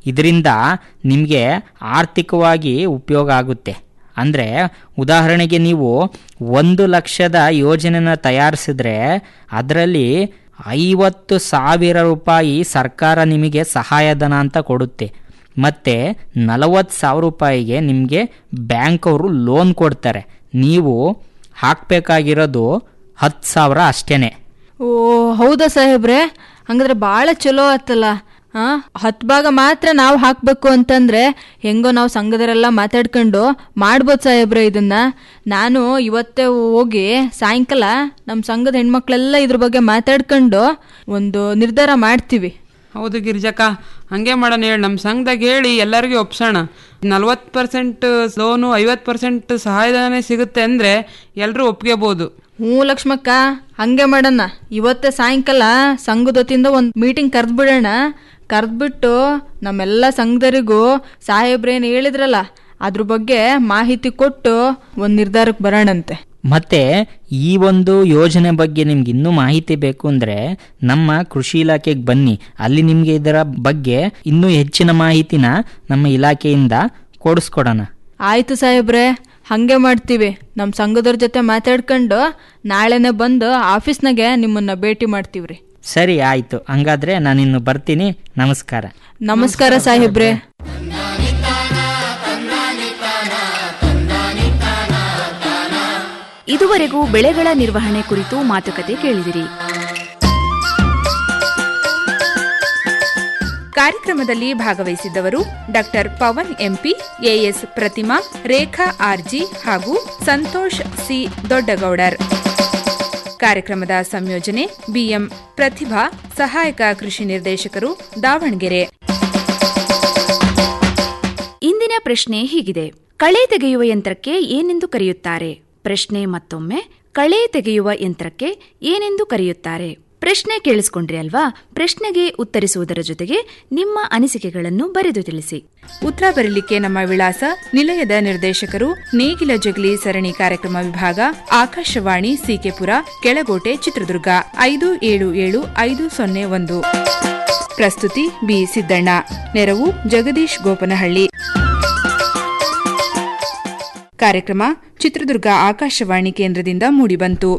ಇದರಿಂದ ನಿಮಗೆ ಆರ್ಥಿಕವಾಗಿ ಉಪಯೋಗ ಆಗುತ್ತೆ ಅಂದರೆ ಉದಾಹರಣೆಗೆ ನೀವು ಒಂದು ಲಕ್ಷದ ಯೋಜನೆನ ತಯಾರಿಸಿದ್ರೆ ಅದರಲ್ಲಿ ಐವತ್ತು ಸಾವಿರ ರೂಪಾಯಿ ಸರ್ಕಾರ ನಿಮಗೆ ಸಹಾಯಧನ ಅಂತ ಕೊಡುತ್ತೆ ಮತ್ತು ನಲವತ್ತು ಸಾವಿರ ರೂಪಾಯಿಗೆ ನಿಮಗೆ ಬ್ಯಾಂಕ್ ಅವರು ಲೋನ್ ಕೊಡ್ತಾರೆ ನೀವು ಹಾಕಬೇಕಾಗಿರೋದು ಹತ್ತು ಸಾವಿರ ಅಷ್ಟೇ ಓ ಹೌದಾ ಸಾಹೇಬ್ರೆ ಹಂಗಾದ್ರೆ ಭಾಳ ಚಲೋ ಆತಲ್ಲ ಹಾ ಹತ್ತು ಭಾಗ ಮಾತ್ರ ನಾವು ಹಾಕ್ಬೇಕು ಅಂತಂದ್ರೆ ಹೆಂಗೋ ನಾವು ಸಂಘದರೆಲ್ಲ ಮಾತಾಡ್ಕೊಂಡು ಮಾಡ್ಬೋದು ಸಾಹೇಬ್ರೆ ಇದನ್ನ ನಾನು ಇವತ್ತೇ ಹೋಗಿ ಸಾಯಂಕಾಲ ನಮ್ಮ ಸಂಘದ ಹೆಣ್ಮಕ್ಳೆಲ್ಲ ಇದ್ರ ಬಗ್ಗೆ ಮಾತಾಡ್ಕೊಂಡು ಒಂದು ನಿರ್ಧಾರ ಮಾಡ್ತೀವಿ ಹೌದು ಗಿರಿಜಕ್ಕ ಹಂಗೆ ಮಾಡೋಣ ಹೇಳಿ ನಮ್ಮ ಸಂಘದಾಗ ಹೇಳಿ ಎಲ್ಲರಿಗೂ ಒಪ್ಸೋಣ ನಲ್ವತ್ತು ಪರ್ಸೆಂಟ್ ಲೋನು ಐವತ್ತು ಪರ್ಸೆಂಟ್ ಸಹಾಯಧನ ಸಿಗುತ್ತೆ ಅಂದರೆ ಎಲ್ಲರೂ ಒಪ್ಕೋಬೋದು ಹ್ಞೂ ಲಕ್ಷ್ಮಕ್ಕ ಹಂಗೆ ಮಾಡೋಣ ಇವತ್ತೇ ಸಾಯಂಕಾಲ ಸಂಘದ ವತಿಯಿಂದ ಒಂದು ಮೀಟಿಂಗ್ ಕರೆದ್ಬಿಡೋಣ ಕರೆದ್ಬಿಟ್ಟು ನಮ್ಮೆಲ್ಲ ಸಂಘದರಿಗೂ ಸಾಹೇಬ್ರೇನು ಹೇಳಿದ್ರಲ್ಲ ಅದ್ರ ಬಗ್ಗೆ ಮಾಹಿತಿ ಕೊಟ್ಟು ಒಂದು ನಿರ್ಧಾರಕ್ಕೆ ಬರೋಣಂತೆ ಮತ್ತು ಈ ಒಂದು ಯೋಜನೆ ಬಗ್ಗೆ ನಿಮ್ಗೆ ಇನ್ನೂ ಮಾಹಿತಿ ಬೇಕು ಅಂದರೆ ನಮ್ಮ ಕೃಷಿ ಇಲಾಖೆಗೆ ಬನ್ನಿ ಅಲ್ಲಿ ನಿಮಗೆ ಇದರ ಬಗ್ಗೆ ಇನ್ನೂ ಹೆಚ್ಚಿನ ಮಾಹಿತಿನ ನಮ್ಮ ಇಲಾಖೆಯಿಂದ ಕೊಡಿಸ್ಕೊಡೋಣ ಆಯ್ತು ಸಾಹೇಬ್ರೆ ಹಂಗೆ ಮಾಡ್ತೀವಿ ನಮ್ಮ ಸಂಘದವ್ರ ಜೊತೆ ಮಾತಾಡ್ಕೊಂಡು ನಾಳೆನೆ ಬಂದು ಆಫೀಸ್ನಾಗೆ ನಿಮ್ಮನ್ನ ಭೇಟಿ ಮಾಡ್ತೀವ್ರಿ ಸರಿ ಆಯಿತು ಹಂಗಾದ್ರೆ ನಾನಿನ್ನು ಬರ್ತೀನಿ ನಮಸ್ಕಾರ ನಮಸ್ಕಾರ ಸಾಹೇಬ್ರೆ ಇದುವರೆಗೂ ಬೆಳೆಗಳ ನಿರ್ವಹಣೆ ಕುರಿತು ಮಾತುಕತೆ ಕೇಳಿದಿರಿ ಕಾರ್ಯಕ್ರಮದಲ್ಲಿ ಭಾಗವಹಿಸಿದ್ದವರು doctor Pavan MP AS Pratima Rekha RG ಹಾಗೂ ಸಂತೋಷ್ ಸಿ ದೊಡ್ಡಗೌಡರ್ ಕಾರ್ಯಕ್ರಮದ ಸಂಯೋಜನೆ ಬಿಎಂ ಪ್ರತಿಭಾ ಸಹಾಯಕ ಕೃಷಿ ನಿರ್ದೇಶಕರು ದಾವಣಗೆರೆ ಇಂದಿನ ಪ್ರಶ್ನೆ ಹೀಗಿದೆ ಕಳೆ ತೆಗೆಯುವ ಯಂತ್ರಕ್ಕೆ ಏನೆಂದು ಕರೆಯುತ್ತಾರೆ ಪ್ರಶ್ನೆ ಮತ್ತೊಮ್ಮೆ ಕಳೆ ತೆಗೆಯುವ ಯಂತ್ರಕ್ಕೆ ಏನೆಂದು ಕರೆಯುತ್ತಾರೆ ಪ್ರಶ್ನೆ ಕೇಳಿಸ್ಕೊಂಡ್ರಿ ಅಲ್ವಾ ಪ್ರಶ್ನೆಗೆ ಉತ್ತರಿಸುವುದರ ಜೊತೆಗೆ ನಿಮ್ಮ ಅನಿಸಿಕೆಗಳನ್ನು ಬರೆದು ತಿಳಿಸಿ ಉತ್ತರ ಬರಲಿಕ್ಕೆ ನಮ್ಮ ವಿಳಾಸ ನಿಲಯದ ನಿರ್ದೇಶಕರು ನೇಗಿಲ ಜಗಲಿ ಸರಣಿ ಕಾರ್ಯಕ್ರಮ ವಿಭಾಗ ಆಕಾಶವಾಣಿ ಸಿಕೆಪುರ ಕೆಳಗೋಟೆ ಚಿತ್ರದುರ್ಗ ಐದು ಏಳು ಏಳು ಐದು ಸೊನ್ನೆ ಒಂದು ಪ್ರಸ್ತುತಿ ಬಿ ಸಿದ್ದಣ್ಣ ನೆರವು ಜಗದೀಶ್ ಗೋಪನಹಳ್ಳಿ ಕಾರ್ಯಕ್ರಮ ಚಿತ್ರದುರ್ಗ ಆಕಾಶವಾಣಿ ಕೇಂದ್ರದಿಂದ ಮೂಡಿಬಂತು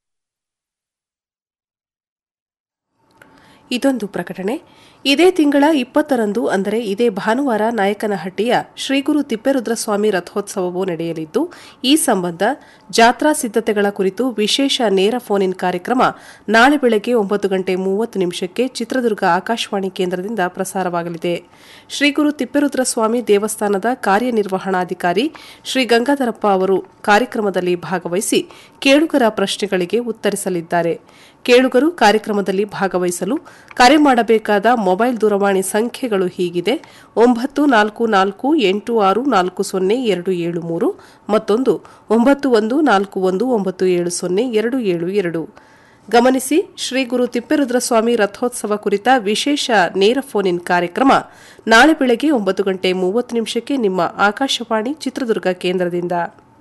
ಇದೊಂದು ಪ್ರಕಟಣೆ ಇದೇ ತಿಂಗಳ ಇಪ್ಪತ್ತರಂದು ಅಂದರೆ ಇದೇ ಭಾನುವಾರ ನಾಯಕನಹಟ್ಟಿಯ ಶ್ರೀಗುರು ತಿಪ್ಪೇರುದ್ರಸ್ವಾಮಿ ರಥೋತ್ಸವವು ನಡೆಯಲಿದ್ದು ಈ ಸಂಬಂಧ ಜಾತ್ರಾ ಸಿದ್ಧತೆಗಳ ಕುರಿತು ವಿಶೇಷ ನೇರ ಫೋನ್ ಇನ್ ಕಾರ್ಯಕ್ರಮ ನಾಳೆ ಬೆಳಗ್ಗೆ ಒಂಬತ್ತು ಗಂಟೆ ಮೂವತ್ತು ನಿಮಿಷಕ್ಕೆ ಚಿತ್ರದುರ್ಗ ಆಕಾಶವಾಣಿ ಕೇಂದ್ರದಿಂದ ಪ್ರಸಾರವಾಗಲಿದೆ ಶ್ರೀಗುರು ತಿಪ್ಪೇರುದ್ರಸ್ವಾಮಿ ದೇವಸ್ಥಾನದ ಕಾರ್ಯನಿರ್ವಹಣಾಧಿಕಾರಿ ಶ್ರೀ ಗಂಗಾಧರಪ್ಪ ಅವರು ಕಾರ್ಯಕ್ರಮದಲ್ಲಿ ಭಾಗವಹಿಸಿ ಕೇಳುಗರ ಪ್ರಶ್ನೆಗಳಿಗೆ ಉತ್ತರಿಸಲಿದ್ದಾರೆ ಕೇಳುಗರು ಕಾರ್ಯಕ್ರಮದಲ್ಲಿ ಭಾಗವಹಿಸಲು ಕರೆ ಮಾಡಬೇಕಾದ ಮೊಬೈಲ್ ದೂರವಾಣಿ ಸಂಖ್ಯೆಗಳು ಹೀಗಿದೆ ಒಂಬತ್ತು ನಾಲ್ಕು ನಾಲ್ಕು ಎಂಟು ಆರು ನಾಲ್ಕು ಸೊನ್ನೆ ಎರಡು ಏಳು ಮೂರು ಮತ್ತೊಂದು ಒಂಬತ್ತು ಒಂದು ನಾಲ್ಕು ಒಂದು ಒಂಬತ್ತು ಏಳು ಸೊನ್ನೆ ಎರಡು ಏಳು ಎರಡು ಗಮನಿಸಿ ಶ್ರೀ ಗುರು ತಿಪ್ಪೇರುದ್ರಸ್ವಾಮಿ ರಥೋತ್ಸವ ಕುರಿತ ವಿಶೇಷ ನೇರ ಫೋನ್ ಇನ್ ಕಾರ್ಯಕ್ರಮ ನಾಳೆ ಬೆಳಗ್ಗೆ ಒಂಬತ್ತು ಗಂಟೆ ಮೂವತ್ತು ನಿಮಿಷಕ್ಕೆ ನಿಮ್ಮ ಆಕಾಶವಾಣಿ ಚಿತ್ರದುರ್ಗ ಕೇಂದ್ರದಿಂದ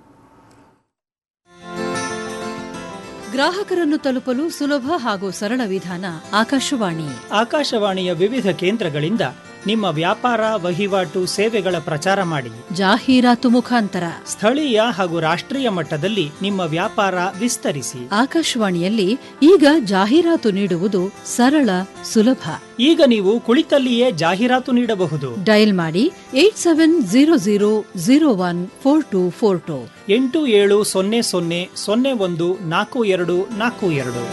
ಗ್ರಾಹಕರನ್ನು ತಲುಪಲು ಸುಲಭ ಹಾಗೂ ಸರಳ ವಿಧಾನ ಆಕಾಶವಾಣಿ ಆಕಾಶವಾಣಿಯ ವಿವಿಧ ಕೇಂದ್ರಗಳಿಂದ ನಿಮ್ಮ ವ್ಯಾಪಾರ ವಹಿವಾಟು ಸೇವೆಗಳ ಪ್ರಚಾರ ಮಾಡಿ ಜಾಹೀರಾತು ಮುಖಾಂತರ ಸ್ಥಳೀಯ ಹಾಗೂ ರಾಷ್ಟ್ರೀಯ ಮಟ್ಟದಲ್ಲಿ ನಿಮ್ಮ ವ್ಯಾಪಾರ ವಿಸ್ತರಿಸಿ ಆಕಾಶವಾಣಿಯಲ್ಲಿ ಈಗ ಜಾಹೀರಾತು ನೀಡುವುದು ಸರಳ ಸುಲಭ ಈಗ ನೀವು ಕುಳಿತಲ್ಲಿಯೇ ಜಾಹೀರಾತು ನೀಡಬಹುದು ಡಯಲ್ ಮಾಡಿ eight seven zero zero zero one four two four two ಎಂಟು ಏಳು ಸೊನ್ನೆ ಸೊನ್ನೆ ಸೊನ್ನೆ ಒಂದು ನಾಲ್ಕು ಎರಡು ನಾಲ್ಕು ಎರಡು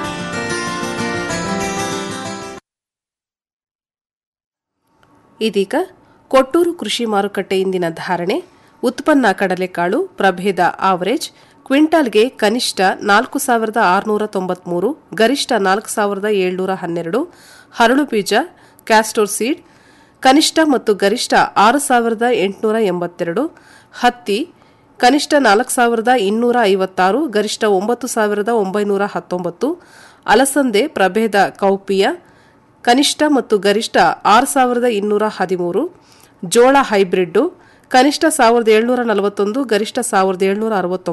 ಇದೀಗ ಕೊಟ್ಟೂರು ಕೃಷಿ ಮಾರುಕಟ್ಟೆ ಇಂದಿನ ಧಾರಣೆ ಉತ್ಪನ್ನ ಕಡಲೆಕಾಳು ಪ್ರಭೇದ ಆವರೇಜ್ ಕ್ವಿಂಟಾಲ್ಗೆ ಕನಿಷ್ಠ ನಾಲ್ಕು ಸಾವಿರದ ಆರುನೂರ ತೊಂಬತ್ಮೂರು ಗರಿಷ್ಠ ನಾಲ್ಕು ಸಾವಿರದ ಏಳ್ನೂರ ಹನ್ನೆರಡು ಹರಳು ಬೀಜ ಕ್ಯಾಸ್ಟೋರ್ ಸೀಡ್ ಕನಿಷ್ಠ ಮತ್ತು ಗರಿಷ್ಠ ಆರು ಸಾವಿರದ ಎಂಟುನೂರ ಎಂಬತ್ತೆರಡು ಹತ್ತಿ ಕನಿಷ್ಠ ನಾಲ್ಕು ಸಾವಿರದ ಇನ್ನೂರ ಐವತ್ತಾರು ಗರಿಷ್ಠ ಒಂಬತ್ತು ಸಾವಿರದ ಒಂಬೈನೂರ ಹತ್ತೊಂಬತ್ತು ಅಲಸಂದೆ ಪ್ರಭೇದ ಕೌಪಿಯ ಕನಿಷ್ಠ ಮತ್ತು ಗರಿಷ್ಠ ಆರು ಸಾವಿರದ ಇನ್ನೂರ ಹದಿಮೂರು ಜೋಳ ಹೈಬ್ರಿಡ್ಡು ಕನಿಷ್ಠ ಸಾವಿರದ ಏಳ್ನೂರ ನಲವತ್ತೊಂದು ಗರಿಷ್ಠ ಸಾವಿರದ ಏಳ್ನೂರ ಅರವತ್ತೊಂಬತ್ತು